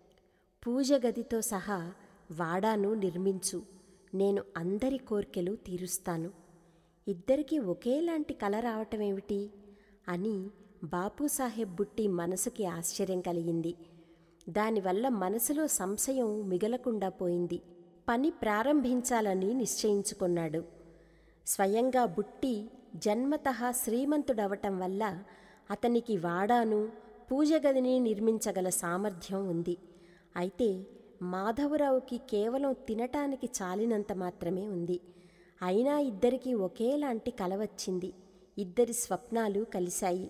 A: పూజ గదితో సహా వాడాను నిర్మించు నేను అందరి కోర్కెలు తీరుస్తాను ఇద్దరికీ ఒకేలాంటి కల రావటమేమిటి అని బాపూసాహెబ్ బుట్టి మనసుకి ఆశ్చర్యం కలిగింది దానివల్ల మనసులో సంశయం మిగలకుండా పోయింది పని ప్రారంభించాలని నిశ్చయించుకున్నాడు స్వయంగా బుట్టి జన్మతః శ్రీమంతుడవటం వల్ల అతనికి వాడాను పూజ గదిని నిర్మించగల సామర్థ్యం ఉంది అయితే మాధవరావుకి కేవలం తినటానికి చాలినంత మాత్రమే ఉంది అయినా ఇద్దరికీ ఒకేలాంటి కల వచ్చింది ఇద్దరి స్వప్నాలు కలిశాయి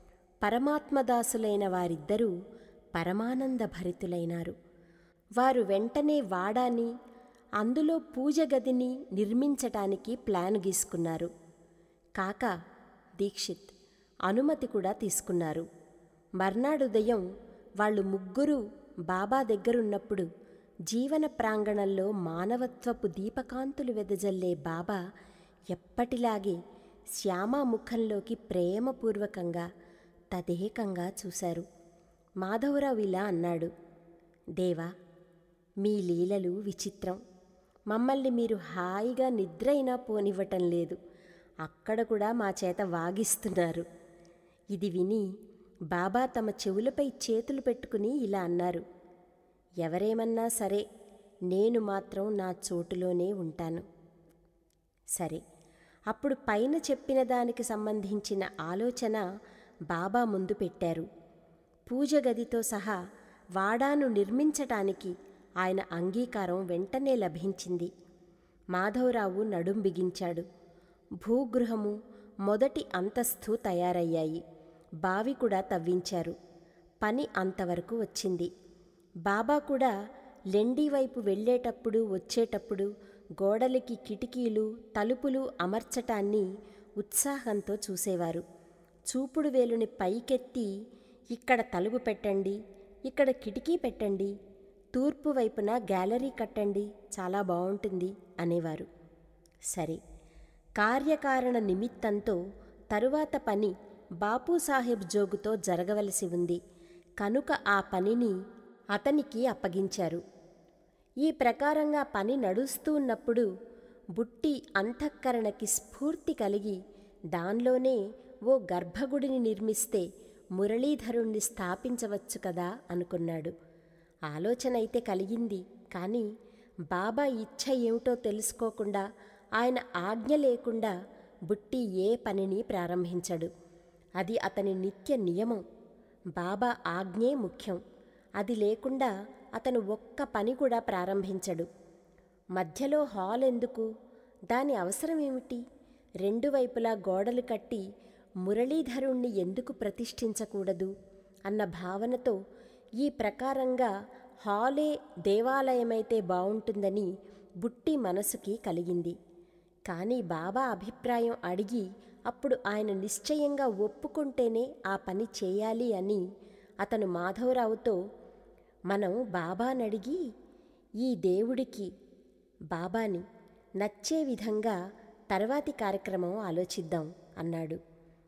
A: పరమాత్మదాసులైన వారిద్దరూ పరమానంద భరితులైనారు వారు వెంటనే వాడాని అందులో పూజ గదిని నిర్మించటానికి ప్లాన్ గీసుకున్నారు కాక దీక్షిత్ అనుమతి కూడా తీసుకున్నారు మర్నాడు ఉదయం వాళ్ళు ముగ్గురు బాబా దగ్గరున్నప్పుడు జీవన ప్రాంగణంలో మానవత్వపు దీపకాంతులు వెదజల్లే బాబా ఎప్పటిలాగే శ్యామ ముఖంలోకి ప్రేమపూర్వకంగా తదేకంగా చూశారు మాధవరావు ఇలా అన్నాడు దేవా మీ లీలలు విచిత్రం మమ్మల్ని మీరు హాయిగా నిద్రైనా పోనివ్వటం లేదు అక్కడ కూడా మా చేత వాగిస్తున్నారు ఇది విని బాబా తమ చెవులపై చేతులు పెట్టుకుని ఇలా అన్నారు ఎవరేమన్నా సరే నేను మాత్రం నా చోటులోనే ఉంటాను సరే అప్పుడు పైన చెప్పిన దానికి సంబంధించిన ఆలోచన బాబా ముందు పెట్టారు పూజ గదితో సహా వాడాను నిర్మించటానికి ఆయన అంగీకారం వెంటనే లభించింది మాధవరావు నడుం బిగించాడు భూగృహము మొదటి అంతస్తు తయారయ్యాయి బావి కూడా తవ్వించారు పని అంతవరకు వచ్చింది బాబా కూడా లెండి వైపు వెళ్ళేటప్పుడు వచ్చేటప్పుడు గోడలకి కిటికీలు తలుపులు అమర్చటాన్ని ఉత్సాహంతో చూసేవారు చూపుడు వేలుని పైకెత్తి ఇక్కడ తలుపు పెట్టండి ఇక్కడ కిటికీ పెట్టండి తూర్పు వైపున గ్యాలరీ కట్టండి చాలా బాగుంటుంది అనేవారు సరే కార్యకారణ నిమిత్తంతో తరువాత పని బాపూసాహెబ్ జోగుతో జరగవలసి ఉంది కనుక ఆ పనిని అతనికి అప్పగించారు ఈ ప్రకారంగా పని నడుస్తూ ఉన్నప్పుడు బుట్టి అంతఃకరణకి స్ఫూర్తి కలిగి దానిలోనే ఓ గర్భగుడిని నిర్మిస్తే మురళీధరుణ్ణి స్థాపించవచ్చు కదా అనుకున్నాడు ఆలోచన అయితే కలిగింది కానీ బాబా ఇచ్ఛ ఏమిటో తెలుసుకోకుండా ఆయన ఆజ్ఞ లేకుండా బుట్టి ఏ పనిని ప్రారంభించడు అది అతని నిత్య నియమం బాబా ఆజ్ఞే ముఖ్యం అది లేకుండా అతను ఒక్క పని కూడా ప్రారంభించడు మధ్యలో హాల్ ఎందుకు దాని అవసరం ఏమిటి రెండు వైపులా గోడలు కట్టి మురళీధరుణ్ణి ఎందుకు ప్రతిష్ఠించకూడదు అన్న భావనతో ఈ ప్రకారంగా హాలే దేవాలయమైతే బావుంటుందని బుట్టి మనసుకి కలిగింది కానీ బాబా అభిప్రాయం అడిగి అప్పుడు ఆయన నిశ్చయంగా ఒప్పుకుంటేనే ఆ పని చేయాలి అని అతను మాధవరావుతో మనం బాబానడిగి ఈ దేవుడికి బాబాని నచ్చే విధంగా తర్వాతి కార్యక్రమం ఆలోచిద్దాం అన్నాడు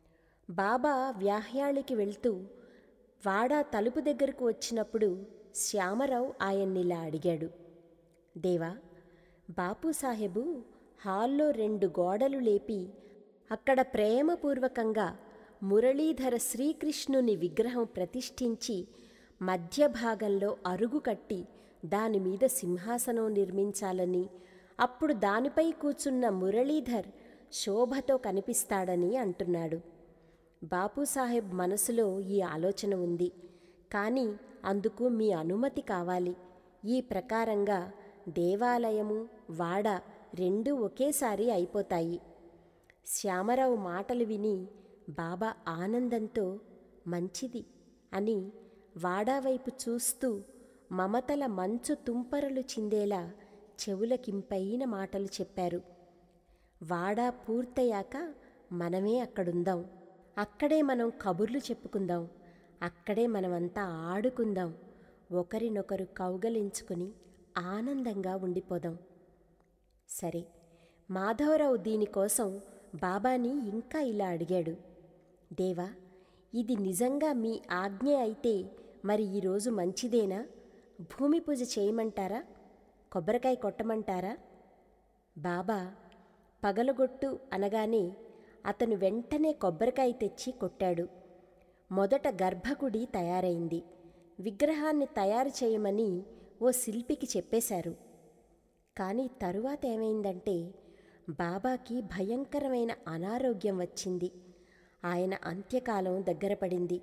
A: బాబా వ్యాహ్యాళికి వెళ్తూ వాడా తలుపు దగ్గరకు వచ్చినప్పుడు శ్యామరావు ఆయన్నిలా అడిగాడు దేవా బాపు సాహెబు హాల్లో రెండు గోడలు లేపి అక్కడ ప్రేమపూర్వకంగా మురళీధర శ్రీకృష్ణుని విగ్రహం ప్రతిష్ఠించి మధ్య భాగంలో అరుగు కట్టి దానిమీద సింహాసనం నిర్మించాలని అప్పుడు దానిపై కూర్చున్న మురళీధర్ శోభతో కనిపిస్తాడని అంటున్నాడు బాపూసాహెబ్ మనసులో ఈ ఆలోచన ఉంది కానీ అందుకు మీ అనుమతి కావాలి ఈ ప్రకారంగా దేవాలయము వాడ రెండూ ఒకేసారి అయిపోతాయి శ్యామరావు మాటలు విని బాబా ఆనందంతో మంచిది అని వాడావైపు చూస్తూ మమతల మంచు తుంపరలు చిందేలా చెవులకింపైన మాటలు చెప్పారు వాడా పూర్తయ్యాక మనమే అక్కడుందాం అక్కడే మనం కబుర్లు చెప్పుకుందాం అక్కడే మనమంతా ఆడుకుందాం ఒకరినొకరు కౌగలించుకుని ఆనందంగా ఉండిపోదాం సరే మాధవరావు దీనికోసం బాబాని ఇంకా ఇలా అడిగాడు దేవా ఇది నిజంగా మీ ఆజ్ఞ అయితే మరి ఈరోజు మంచిదేనా భూమి పూజ చేయమంటారా కొబ్బరికాయ కొట్టమంటారా బాబా పగలగొట్టు అనగానే అతను వెంటనే కొబ్బరికాయ తెచ్చి కొట్టాడు మొదట గర్భగుడి తయారైంది విగ్రహాన్ని తయారు చేయమని ఓ శిల్పికి చెప్పేశారు కానీ తరువాత ఏమైందంటే బాబాకి భయంకరమైన అనారోగ్యం వచ్చింది ఆయన అంత్యకాలం దగ్గర పడింది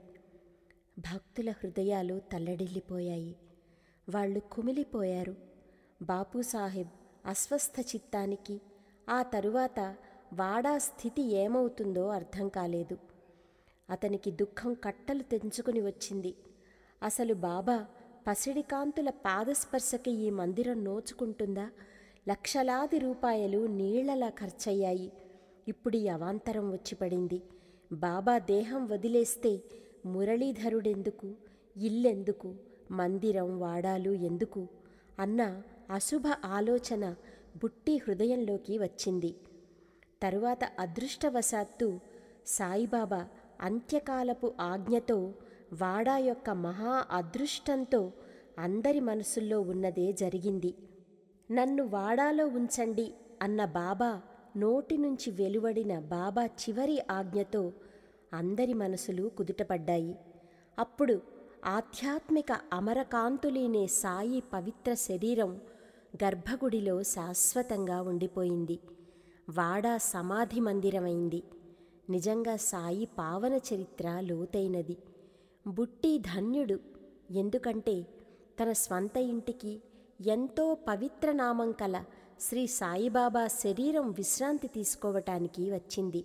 A: భక్తుల హృదయాలు తల్లడిల్లిపోయాయి వాళ్ళు కుమిలిపోయారు బాపూసాహెబ్ అస్వస్థ చిత్తానికి ఆ తరువాత వాడా స్థితి ఏమవుతుందో అర్థం కాలేదు అతనికి దుఃఖం కట్టలు తెంచుకుని వచ్చింది అసలు బాబా పసిడి కాంతుల పాదస్పర్శకి ఈ మందిరం నోచుకుంటుందా లక్షలాది రూపాయలు నీళ్లలా ఖర్చయ్యాయి ఇప్పుడు ఈ అవాంతరం వచ్చి పడింది బాబా దేహం వదిలేస్తే మురళీధరుడెందుకు ఇల్లెందుకు మందిరం వాడాలు ఎందుకు అన్న అశుభ ఆలోచన బుట్టి హృదయంలోకి వచ్చింది తరువాత అదృష్టవశాత్తు సాయిబాబా అంత్యకాలపు ఆజ్ఞతో వాడా యొక్క మహా అదృష్టంతో అందరి మనసుల్లో ఉన్నదే జరిగింది నన్ను వాడాలో ఉంచండి అన్న బాబా నోటి నుంచి వెలువడిన బాబా చివరి ఆజ్ఞతో అందరి మనసులు కుదుటపడ్డాయి అప్పుడు ఆధ్యాత్మిక అమరకాంతులీనే సాయి పవిత్ర శరీరం గర్భగుడిలో శాశ్వతంగా ఉండిపోయింది వాడా సమాధి మందిరమైంది నిజంగా సాయి పావన చరిత్ర లోతైనది బుట్టి ధన్యుడు ఎందుకంటే తన స్వంత ఇంటికి ఎంతో పవిత్ర నామం కల శ్రీ సాయిబాబా శరీరం విశ్రాంతి తీసుకోవటానికి వచ్చింది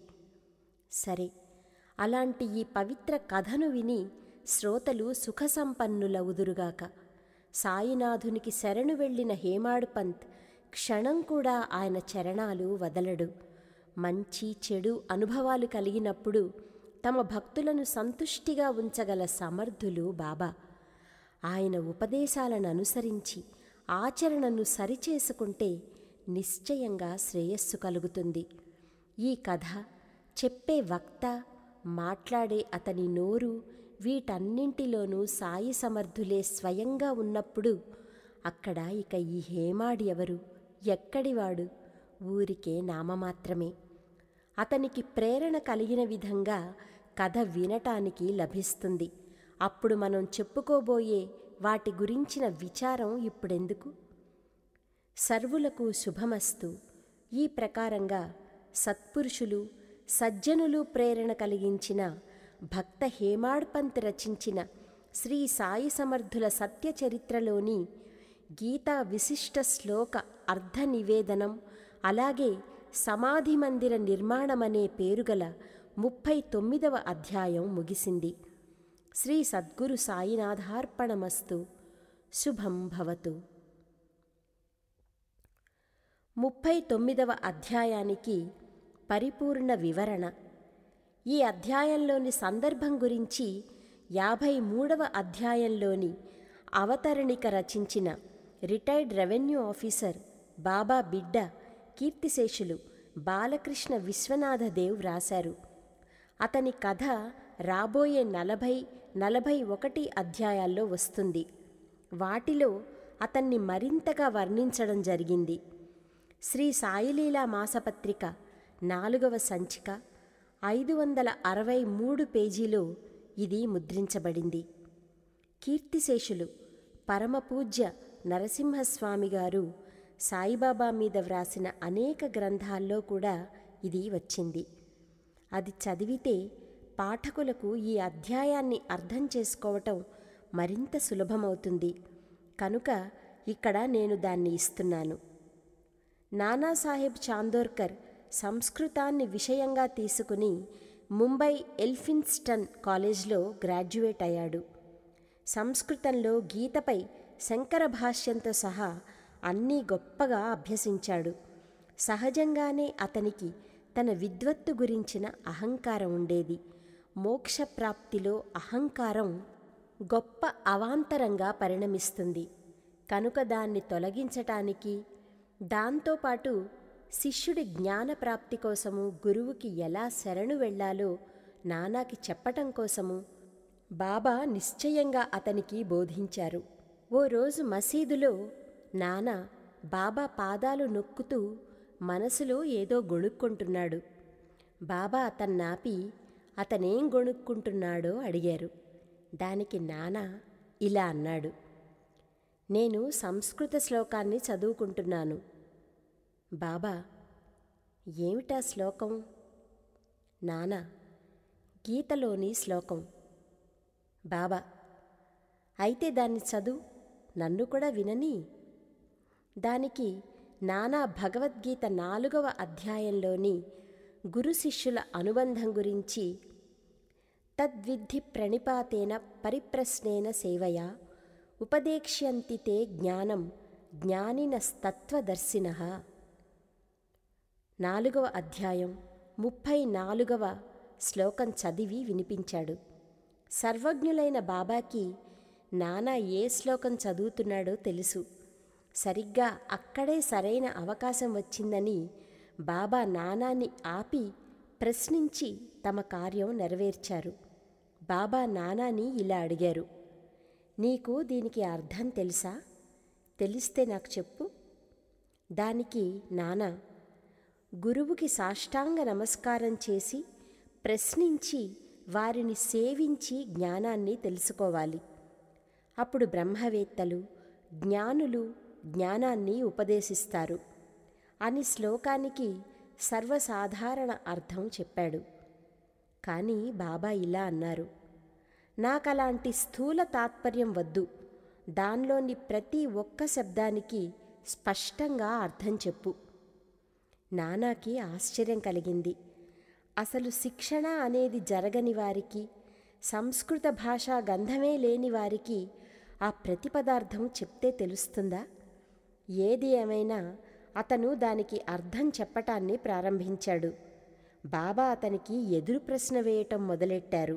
A: సరే అలాంటి ఈ పవిత్ర కథను విని శ్రోతలు సుఖసంపన్నులవుదురుగాక సాయినాథునికి శరణు వెళ్ళిన హేమాడ్ పంత్ క్షణం కూడా ఆయన చరణాలు వదలడు మంచి చెడు అనుభవాలు కలిగినప్పుడు తమ భక్తులను సంతుష్టిగా ఉంచగల సమర్థులు బాబా ఆయన ఉపదేశాలను అనుసరించి ఆచరణను సరిచేసుకుంటే నిశ్చయంగా శ్రేయస్సు కలుగుతుంది ఈ కథ చెప్పే వక్త మాట్లాడే అతని నోరు వీటన్నింటిలోనూ సాయి సమర్థులే స్వయంగా ఉన్నప్పుడు అక్కడ ఇక ఈ హేమాడి ఎవరు ఎక్కడివాడు ఊరికే నామమాత్రమే అతనికి ప్రేరణ కలిగిన విధంగా కథ వినటానికి లభిస్తుంది అప్పుడు మనం చెప్పుకోబోయే వాటి గురించిన విచారం ఇప్పుడెందుకు సర్వులకు శుభమస్తు ఈ ప్రకారంగా సత్పురుషులు సజ్జనులు ప్రేరణ కలిగించిన భక్త హేమాడ్పంత్ రచించిన శ్రీ సాయి సమర్థుల సత్య చరిత్రలోని గీతా విశిష్ట శ్లోక అర్ధ నివేదనం అలాగే సమాధి మందిర నిర్మాణమనే పేరుగల ముప్పై తొమ్మిదవ అధ్యాయం ముగిసింది శ్రీ సద్గురు సాయినాథార్పణమస్తు శుభం భవతు ముప్పై తొమ్మిదవ అధ్యాయానికి పరిపూర్ణ వివరణ ఈ అధ్యాయంలోని సందర్భం గురించి యాభై మూడవ అధ్యాయంలోని అవతరణిక రచించిన రిటైర్డ్ రెవెన్యూ ఆఫీసర్ బాబా బిడ్డ కీర్తిశేషులు బాలకృష్ణ విశ్వనాథదేవ్ వ్రాశారు అతని కథ రాబోయే నలభై నలభై ఒకటి అధ్యాయాల్లో వస్తుంది వాటిలో అతన్ని మరింతగా వర్ణించడం జరిగింది శ్రీ సాయిలీలా మాసపత్రిక నాలుగవ సంచిక ఐదు వందల అరవై మూడు పేజీలో ఇది ముద్రించబడింది కీర్తిశేషులు పరమపూజ్య నరసింహస్వామి గారు సాయిబాబా మీద వ్రాసిన అనేక గ్రంథాల్లో కూడా ఇది వచ్చింది అది చదివితే పాఠకులకు ఈ అధ్యాయాన్ని అర్థం చేసుకోవటం మరింత సులభమవుతుంది కనుక ఇక్కడ నేను దాన్ని ఇస్తున్నాను నానాసాహెబ్ చాందోర్కర్ సంస్కృతాన్ని విషయంగా తీసుకుని ముంబై ఎల్ఫిన్స్టన్ కాలేజ్లో గ్రాడ్యుయేట్ అయ్యాడు సంస్కృతంలో గీతపై శంకర భాష్యంతో సహా అన్నీ గొప్పగా అభ్యసించాడు సహజంగానే అతనికి తన విద్వత్తు గురించిన అహంకారం ఉండేది మోక్షప్రాప్తిలో అహంకారం గొప్ప అవాంతరంగా పరిణమిస్తుంది కనుక దాన్ని తొలగించటానికి దాంతోపాటు శిష్యుడి జ్ఞానప్రాప్తి కోసము గురువుకి ఎలా శరణు వెళ్ళాలో నానాకి చెప్పటం కోసము బాబా నిశ్చయంగా అతనికి బోధించారు ఓ రోజు మసీదులో నానా బాబా పాదాలు నొక్కుతూ మనసులో ఏదో గొణుక్కుంటున్నాడు బాబా అతన్నాపి అతనేం గొణుక్కుంటున్నాడో అడిగారు దానికి నానా ఇలా అన్నాడు నేను సంస్కృత శ్లోకాన్ని చదువుకుంటున్నాను బాబా ఏమిటా శ్లోకం నానా గీతలోని శ్లోకం బాబా అయితే దాన్ని చదువు నన్ను కూడా వినని దానికి నానా భగవద్గీత నాలుగవ అధ్యాయంలోని గురు శిష్యుల అనుబంధం గురించి తద్విద్ధి ప్రణిపాతేన పరిప్రశ్నేన సేవయా ఉపదేక్ష్యంతి తే జ్ఞానం జ్ఞానినస్తత్వదర్శిన నాలుగవ అధ్యాయం ముప్పై నాలుగవ శ్లోకం చదివి వినిపించాడు సర్వజ్ఞులైన బాబాకి నానా ఏ శ్లోకం చదువుతున్నాడో తెలుసు సరిగ్గా అక్కడే సరైన అవకాశం వచ్చిందని బాబా నానాని ఆపి ప్రశ్నించి తమ కార్యం నెరవేర్చారు బాబా నానాని ఇలా అడిగారు నీకు దీనికి అర్థం తెలుసా తెలిస్తే నాకు చెప్పు దానికి నానా గురువుకి సాష్టాంగ నమస్కారం చేసి ప్రశ్నించి వారిని సేవించి జ్ఞానాన్ని తెలుసుకోవాలి అప్పుడు బ్రహ్మవేత్తలు జ్ఞానులు జ్ఞానాన్ని ఉపదేశిస్తారు అని శ్లోకానికి సర్వసాధారణ అర్థం చెప్పాడు కానీ బాబా ఇలా అన్నారు నాకలాంటి స్థూల తాత్పర్యం వద్దు దానిలోని ప్రతి ఒక్క శబ్దానికి స్పష్టంగా అర్థం చెప్పు నానాకి ఆశ్చర్యం కలిగింది అసలు శిక్షణ అనేది జరగని వారికి సంస్కృత భాషా గంధమే లేని వారికి ఆ ప్రతిపదార్థం చెప్తే తెలుస్తుందా ఏది ఏమైనా అతను దానికి అర్థం చెప్పటాన్ని ప్రారంభించాడు బాబా అతనికి ఎదురు ప్రశ్న వేయటం మొదలెట్టారు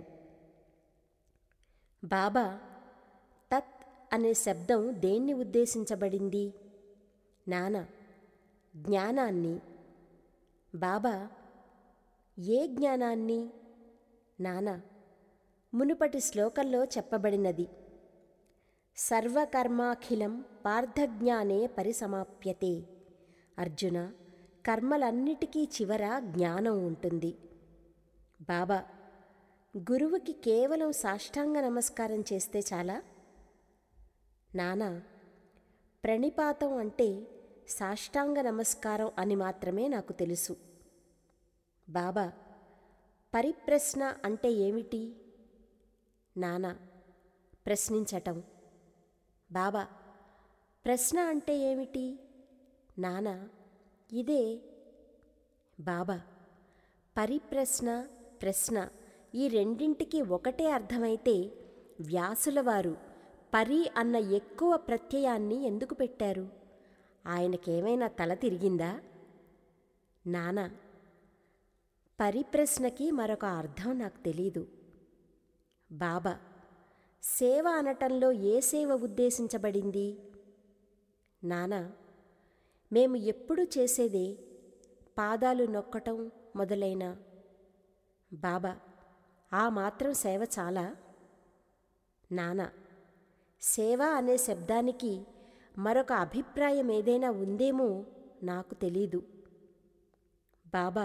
A: బాబా తత్ అనే శబ్దం దేన్ని ఉద్దేశించబడింది నాన్న జ్ఞానాన్ని బాబా ఏ జ్ఞానాన్ని నాన్న మునుపటి శ్లోకంలో చెప్పబడినది సర్వకర్మాఖిలం పార్థజ్ఞానే పరిసమాప్యతే అర్జున కర్మలన్నిటికీ చివర జ్ఞానం ఉంటుంది బాబా గురువుకి కేవలం సాష్టాంగ నమస్కారం చేస్తే చాలా నానా ప్రణిపాతం అంటే సాష్టాంగ నమస్కారం అని మాత్రమే నాకు తెలుసు బాబా పరిప్రశ్న అంటే ఏమిటి నానా ప్రశ్నించటం బాబా ప్రశ్న అంటే ఏమిటి నానా ఇదే బాబా పరిప్రశ్న ప్రశ్న ఈ రెండింటికి ఒకటే అర్థమైతే వ్యాసుల వారు పరి అన్న ఎక్కువ ప్రత్యయాన్ని ఎందుకు పెట్టారు ఆయనకేమైనా తల తిరిగిందా నానా పరిప్రశ్నకి మరొక అర్థం నాకు తెలీదు బాబా సేవ అనటంలో ఏ సేవ ఉద్దేశించబడింది నానా మేము ఎప్పుడు చేసేదే పాదాలు నొక్కటం మొదలైన బాబా ఆ మాత్రం సేవ చాలా నానా సేవ అనే శబ్దానికి మరొక అభిప్రాయం ఏదైనా ఉందేమో నాకు తెలీదు బాబా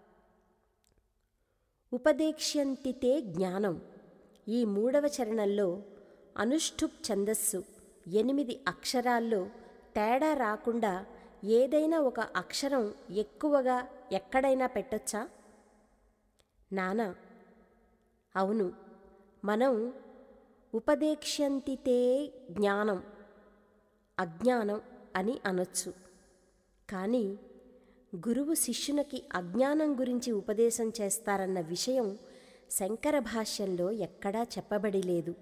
A: ఉపదేక్ష్యంతితే జ్ఞానం ఈ మూడవ చరణంలో అనుష్ఠుప్ ఛందస్సు ఎనిమిది అక్షరాల్లో తేడా రాకుండా ఏదైనా ఒక అక్షరం ఎక్కువగా ఎక్కడైనా పెట్టొచ్చా నానా అవును మనం ఉపదేక్ష్యంతితే జ్ఞానం అజ్ఞానం అని అనొచ్చు కానీ గురువు శిష్యునికి అజ్ఞానం గురించి ఉపదేశం చేస్తారన్న విషయం శంకర భాష్యంలో ఎక్కడా చెప్పబడి లేదు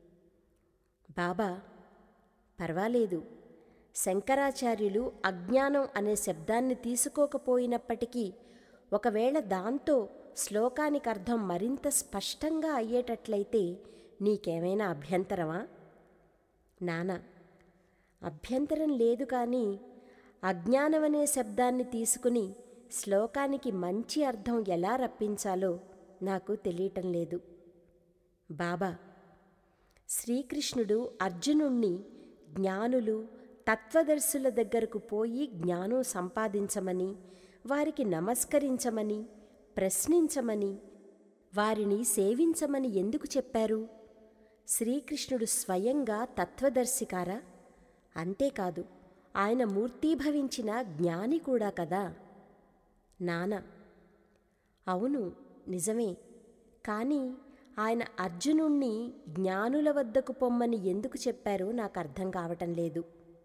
A: బాబా పర్వాలేదు శంకరాచార్యులు అజ్ఞానం అనే శబ్దాన్ని తీసుకోకపోయినప్పటికీ ఒకవేళ దాంతో శ్లోకానికి అర్థం మరింత స్పష్టంగా అయ్యేటట్లయితే నీకేమైనా అభ్యంతరమా నానా అభ్యంతరం లేదు కానీ అజ్ఞానమనే శబ్దాన్ని తీసుకుని శ్లోకానికి మంచి అర్థం ఎలా రప్పించాలో నాకు తెలియటం లేదు బాబా శ్రీకృష్ణుడు అర్జునుణ్ణి జ్ఞానులు తత్వదర్శుల దగ్గరకు పోయి జ్ఞానం సంపాదించమని వారికి నమస్కరించమని ప్రశ్నించమని వారిని సేవించమని ఎందుకు చెప్పారు శ్రీకృష్ణుడు స్వయంగా తత్వదర్శికారా అంతేకాదు ఆయన మూర్తీభవించిన జ్ఞాని కూడా కదా నానా అవును నిజమే కానీ ఆయన అర్జునుణ్ణి జ్ఞానుల వద్దకు పొమ్మని ఎందుకు చెప్పారో నాకు అర్థం కావటం లేదు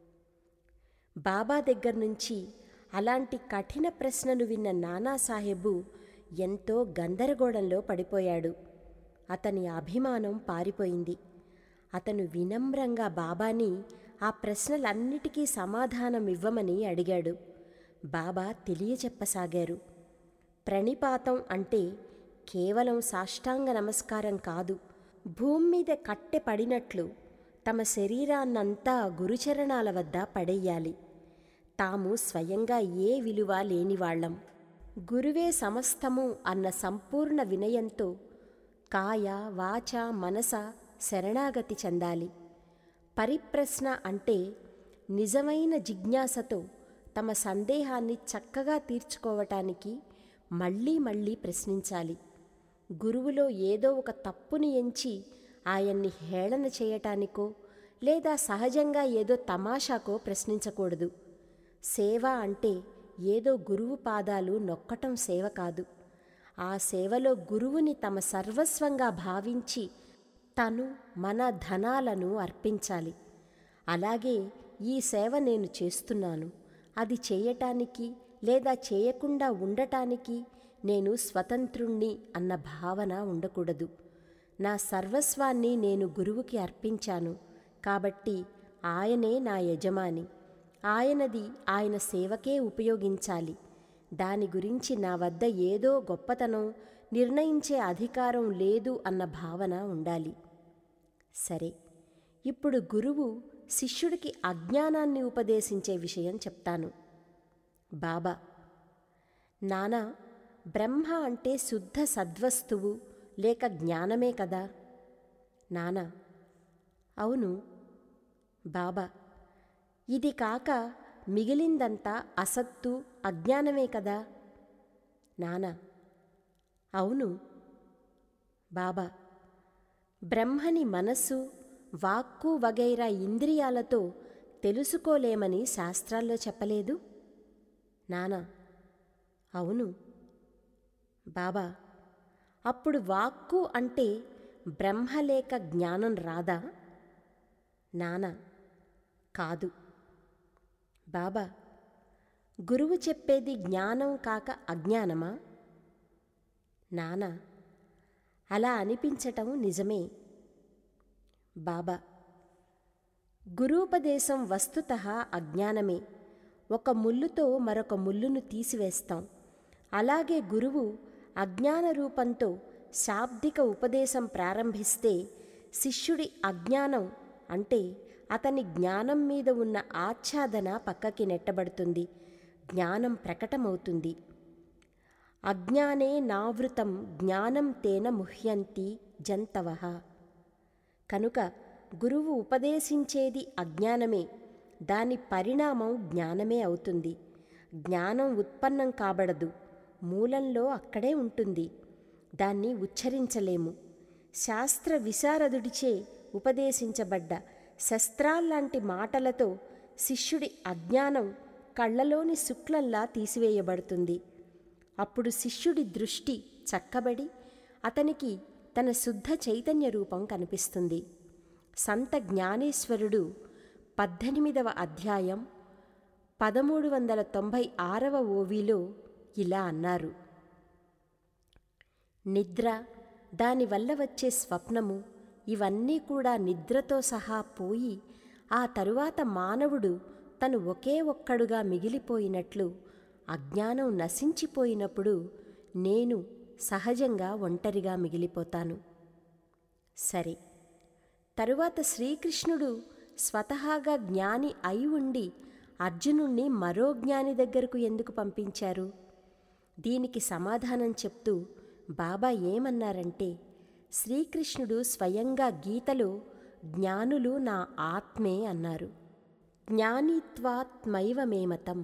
A: బాబా దగ్గర నుంచి అలాంటి కఠిన ప్రశ్నలు విన్న నానాసాహెబు ఎంతో గందరగోళంలో పడిపోయాడు అతని అభిమానం పారిపోయింది అతను వినమ్రంగా బాబాని ఆ ప్రశ్నలన్నిటికీ సమాధానం ఇవ్వమని అడిగాడు బాబా తెలియచెప్పసాగారు ప్రణిపాతం అంటే కేవలం సాష్టాంగ నమస్కారం కాదు భూమి మీద కట్టె పడినట్లు తమ శరీరాన్నంతా గురుచరణాల వద్ద పడెయ్యాలి తాము స్వయంగా ఏ విలువ లేనివాళ్లం గురువే సమస్తము అన్న సంపూర్ణ వినయంతో కాయ వాచ మనస శరణాగతి చెందాలి పరిప్రశ్న అంటే నిజమైన జిజ్ఞాసతో తమ సందేహాన్ని చక్కగా తీర్చుకోవటానికి మళ్ళీ మళ్ళీ ప్రశ్నించాలి గురువులో ఏదో ఒక తప్పుని ఎంచి ఆయన్ని హేళన చేయటానికో లేదా సహజంగా ఏదో తమాషాకో ప్రశ్నించకూడదు సేవ అంటే ఏదో గురువు పాదాలు నొక్కటం సేవ కాదు ఆ సేవలో గురువుని తమ సర్వస్వంగా భావించి తను మన ధనాలను అర్పించాలి అలాగే ఈ సేవ నేను చేస్తున్నాను అది చేయటానికి లేదా చేయకుండా ఉండటానికి నేను స్వతంత్రుణ్ణి అన్న భావన ఉండకూడదు నా సర్వస్వాన్ని నేను గురువుకి అర్పించాను కాబట్టి ఆయనే నా యజమాని ఆయనది ఆయన సేవకే ఉపయోగించాలి దాని గురించి నా వద్ద ఏదో గొప్పతనం నిర్ణయించే అధికారం లేదు అన్న భావన ఉండాలి సరే ఇప్పుడు గురువు శిష్యుడికి అజ్ఞానాన్ని ఉపదేశించే విషయం చెప్తాను బాబా నానా బ్రహ్మ అంటే శుద్ధ సద్వస్తువు లేక జ్ఞానమే కదా నానా అవును బాబా ఇది కాక మిగిలిందంతా అసత్తు అజ్ఞానమే కదా నానా అవును బాబా బ్రహ్మని మనస్సు వాక్కు వగైరా ఇంద్రియాలతో తెలుసుకోలేమని శాస్త్రాల్లో చెప్పలేదు నానా అవును బాబా అప్పుడు వాక్కు అంటే బ్రహ్మలేక జ్ఞానం రాదా నానా కాదు బాబా గురువు చెప్పేది జ్ఞానం కాక అజ్ఞానమా నానా అలా అనిపించటం నిజమే బాబా గురూపదేశం వస్తుత అజ్ఞానమే ఒక ముల్లుతో మరొక ముల్లును తీసివేస్తాం అలాగే గురువు అజ్ఞాన రూపంతో శాబ్దిక ఉపదేశం ప్రారంభిస్తే శిష్యుడి అజ్ఞానం అంటే అతని జ్ఞానం మీద ఉన్న ఆచ్ఛాదన పక్కకి నెట్టబడుతుంది జ్ఞానం ప్రకటమవుతుంది అజ్ఞానే నావృతం జ్ఞానం తేన ముహ్యంతి జంతవ కనుక గురువు ఉపదేశించేది అజ్ఞానమే దాని పరిణామం జ్ఞానమే అవుతుంది జ్ఞానం ఉత్పన్నం కాబడదు మూలంలో అక్కడే ఉంటుంది దాన్ని ఉచ్చరించలేము శాస్త్ర విశారదుడిచే ఉపదేశించబడ్డ శస్త్రాల్లాంటి మాటలతో శిష్యుడి అజ్ఞానం కళ్ళలోని శుక్లంలా తీసివేయబడుతుంది అప్పుడు శిష్యుడి దృష్టి చక్కబడి అతనికి తన శుద్ధ చైతన్య రూపం కనిపిస్తుంది సంత జ్ఞానేశ్వరుడు పద్దెనిమిదవ అధ్యాయం పదమూడు వందల తొంభై ఆరవ ఓవిలో ఇలా అన్నారు నిద్ర దానివల్ల వచ్చే స్వప్నము ఇవన్నీ కూడా నిద్రతో సహా పోయి ఆ తరువాత మానవుడు తను ఒకే ఒక్కడుగా మిగిలిపోయినట్లు అజ్ఞానం నశించిపోయినప్పుడు నేను సహజంగా ఒంటరిగా మిగిలిపోతాను సరే తరువాత శ్రీకృష్ణుడు స్వతహాగా జ్ఞాని అయి ఉండి అర్జునుణ్ణి మరో జ్ఞాని దగ్గరకు ఎందుకు పంపించారు దీనికి సమాధానం చెప్తూ బాబా ఏమన్నారంటే శ్రీకృష్ణుడు స్వయంగా గీతలో జ్ఞానులు నా ఆత్మే అన్నారు జ్ఞానిత్వాత్మైవమేమతం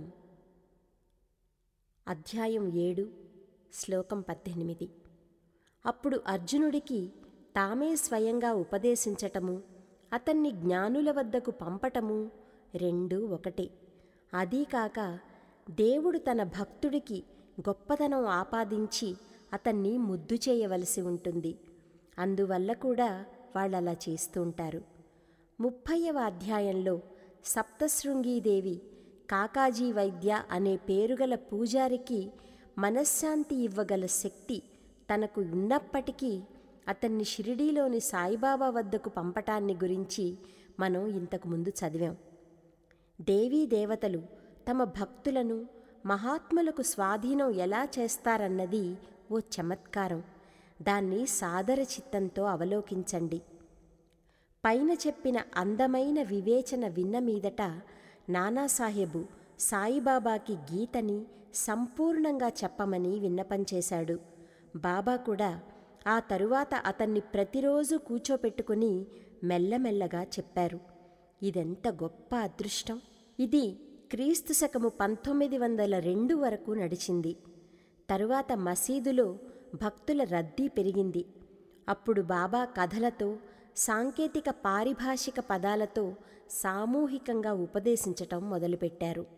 A: అధ్యాయం ఏడు శ్లోకం పద్దెనిమిది అప్పుడు అర్జునుడికి తామే స్వయంగా ఉపదేశించటము అతన్ని జ్ఞానుల వద్దకు పంపటము రెండూ ఒకటే అదీకాక దేవుడు తన భక్తుడికి గొప్పతనం ఆపాదించి అతన్ని ముద్దు చేయవలసి ఉంటుంది అందువల్ల కూడా వాళ్ళలా చేస్తుంటారు ముప్పైవ అధ్యాయంలో సప్తశృంగీదేవి కాకాజీ వైద్య అనే పేరుగల పూజారికి మనశ్శాంతి ఇవ్వగల శక్తి తనకు ఉన్నప్పటికీ అతన్ని షిరిడీలోని సాయిబాబా వద్దకు పంపటాన్ని గురించి మనం ఇంతకుముందు చదివాం దేవీ దేవతలు తమ భక్తులను మహాత్ములకు స్వాధీనం ఎలా చేస్తారన్నది ఓ చమత్కారం దాన్ని సాదర చిత్తంతో అవలోకించండి పైన చెప్పిన అందమైన వివేచన విన్న మీదట నానాసాహెబు సాయిబాబాకి గీతని సంపూర్ణంగా చెప్పమని విన్నపం చేశాడు బాబా కూడా ఆ తరువాత అతన్ని ప్రతిరోజు కూర్చోపెట్టుకుని మెల్లమెల్లగా చెప్పారు ఇదెంత గొప్ప అదృష్టం ఇది క్రీస్తు శకము పంతొమ్మిది వందల రెండు వరకు నడిచింది తరువాత మసీదులో భక్తుల రద్దీ పెరిగింది అప్పుడు బాబా కథలతో సాంకేతిక పారిభాషిక పదాలతో సామూహికంగా ఉపదేశించటం మొదలుపెట్టారు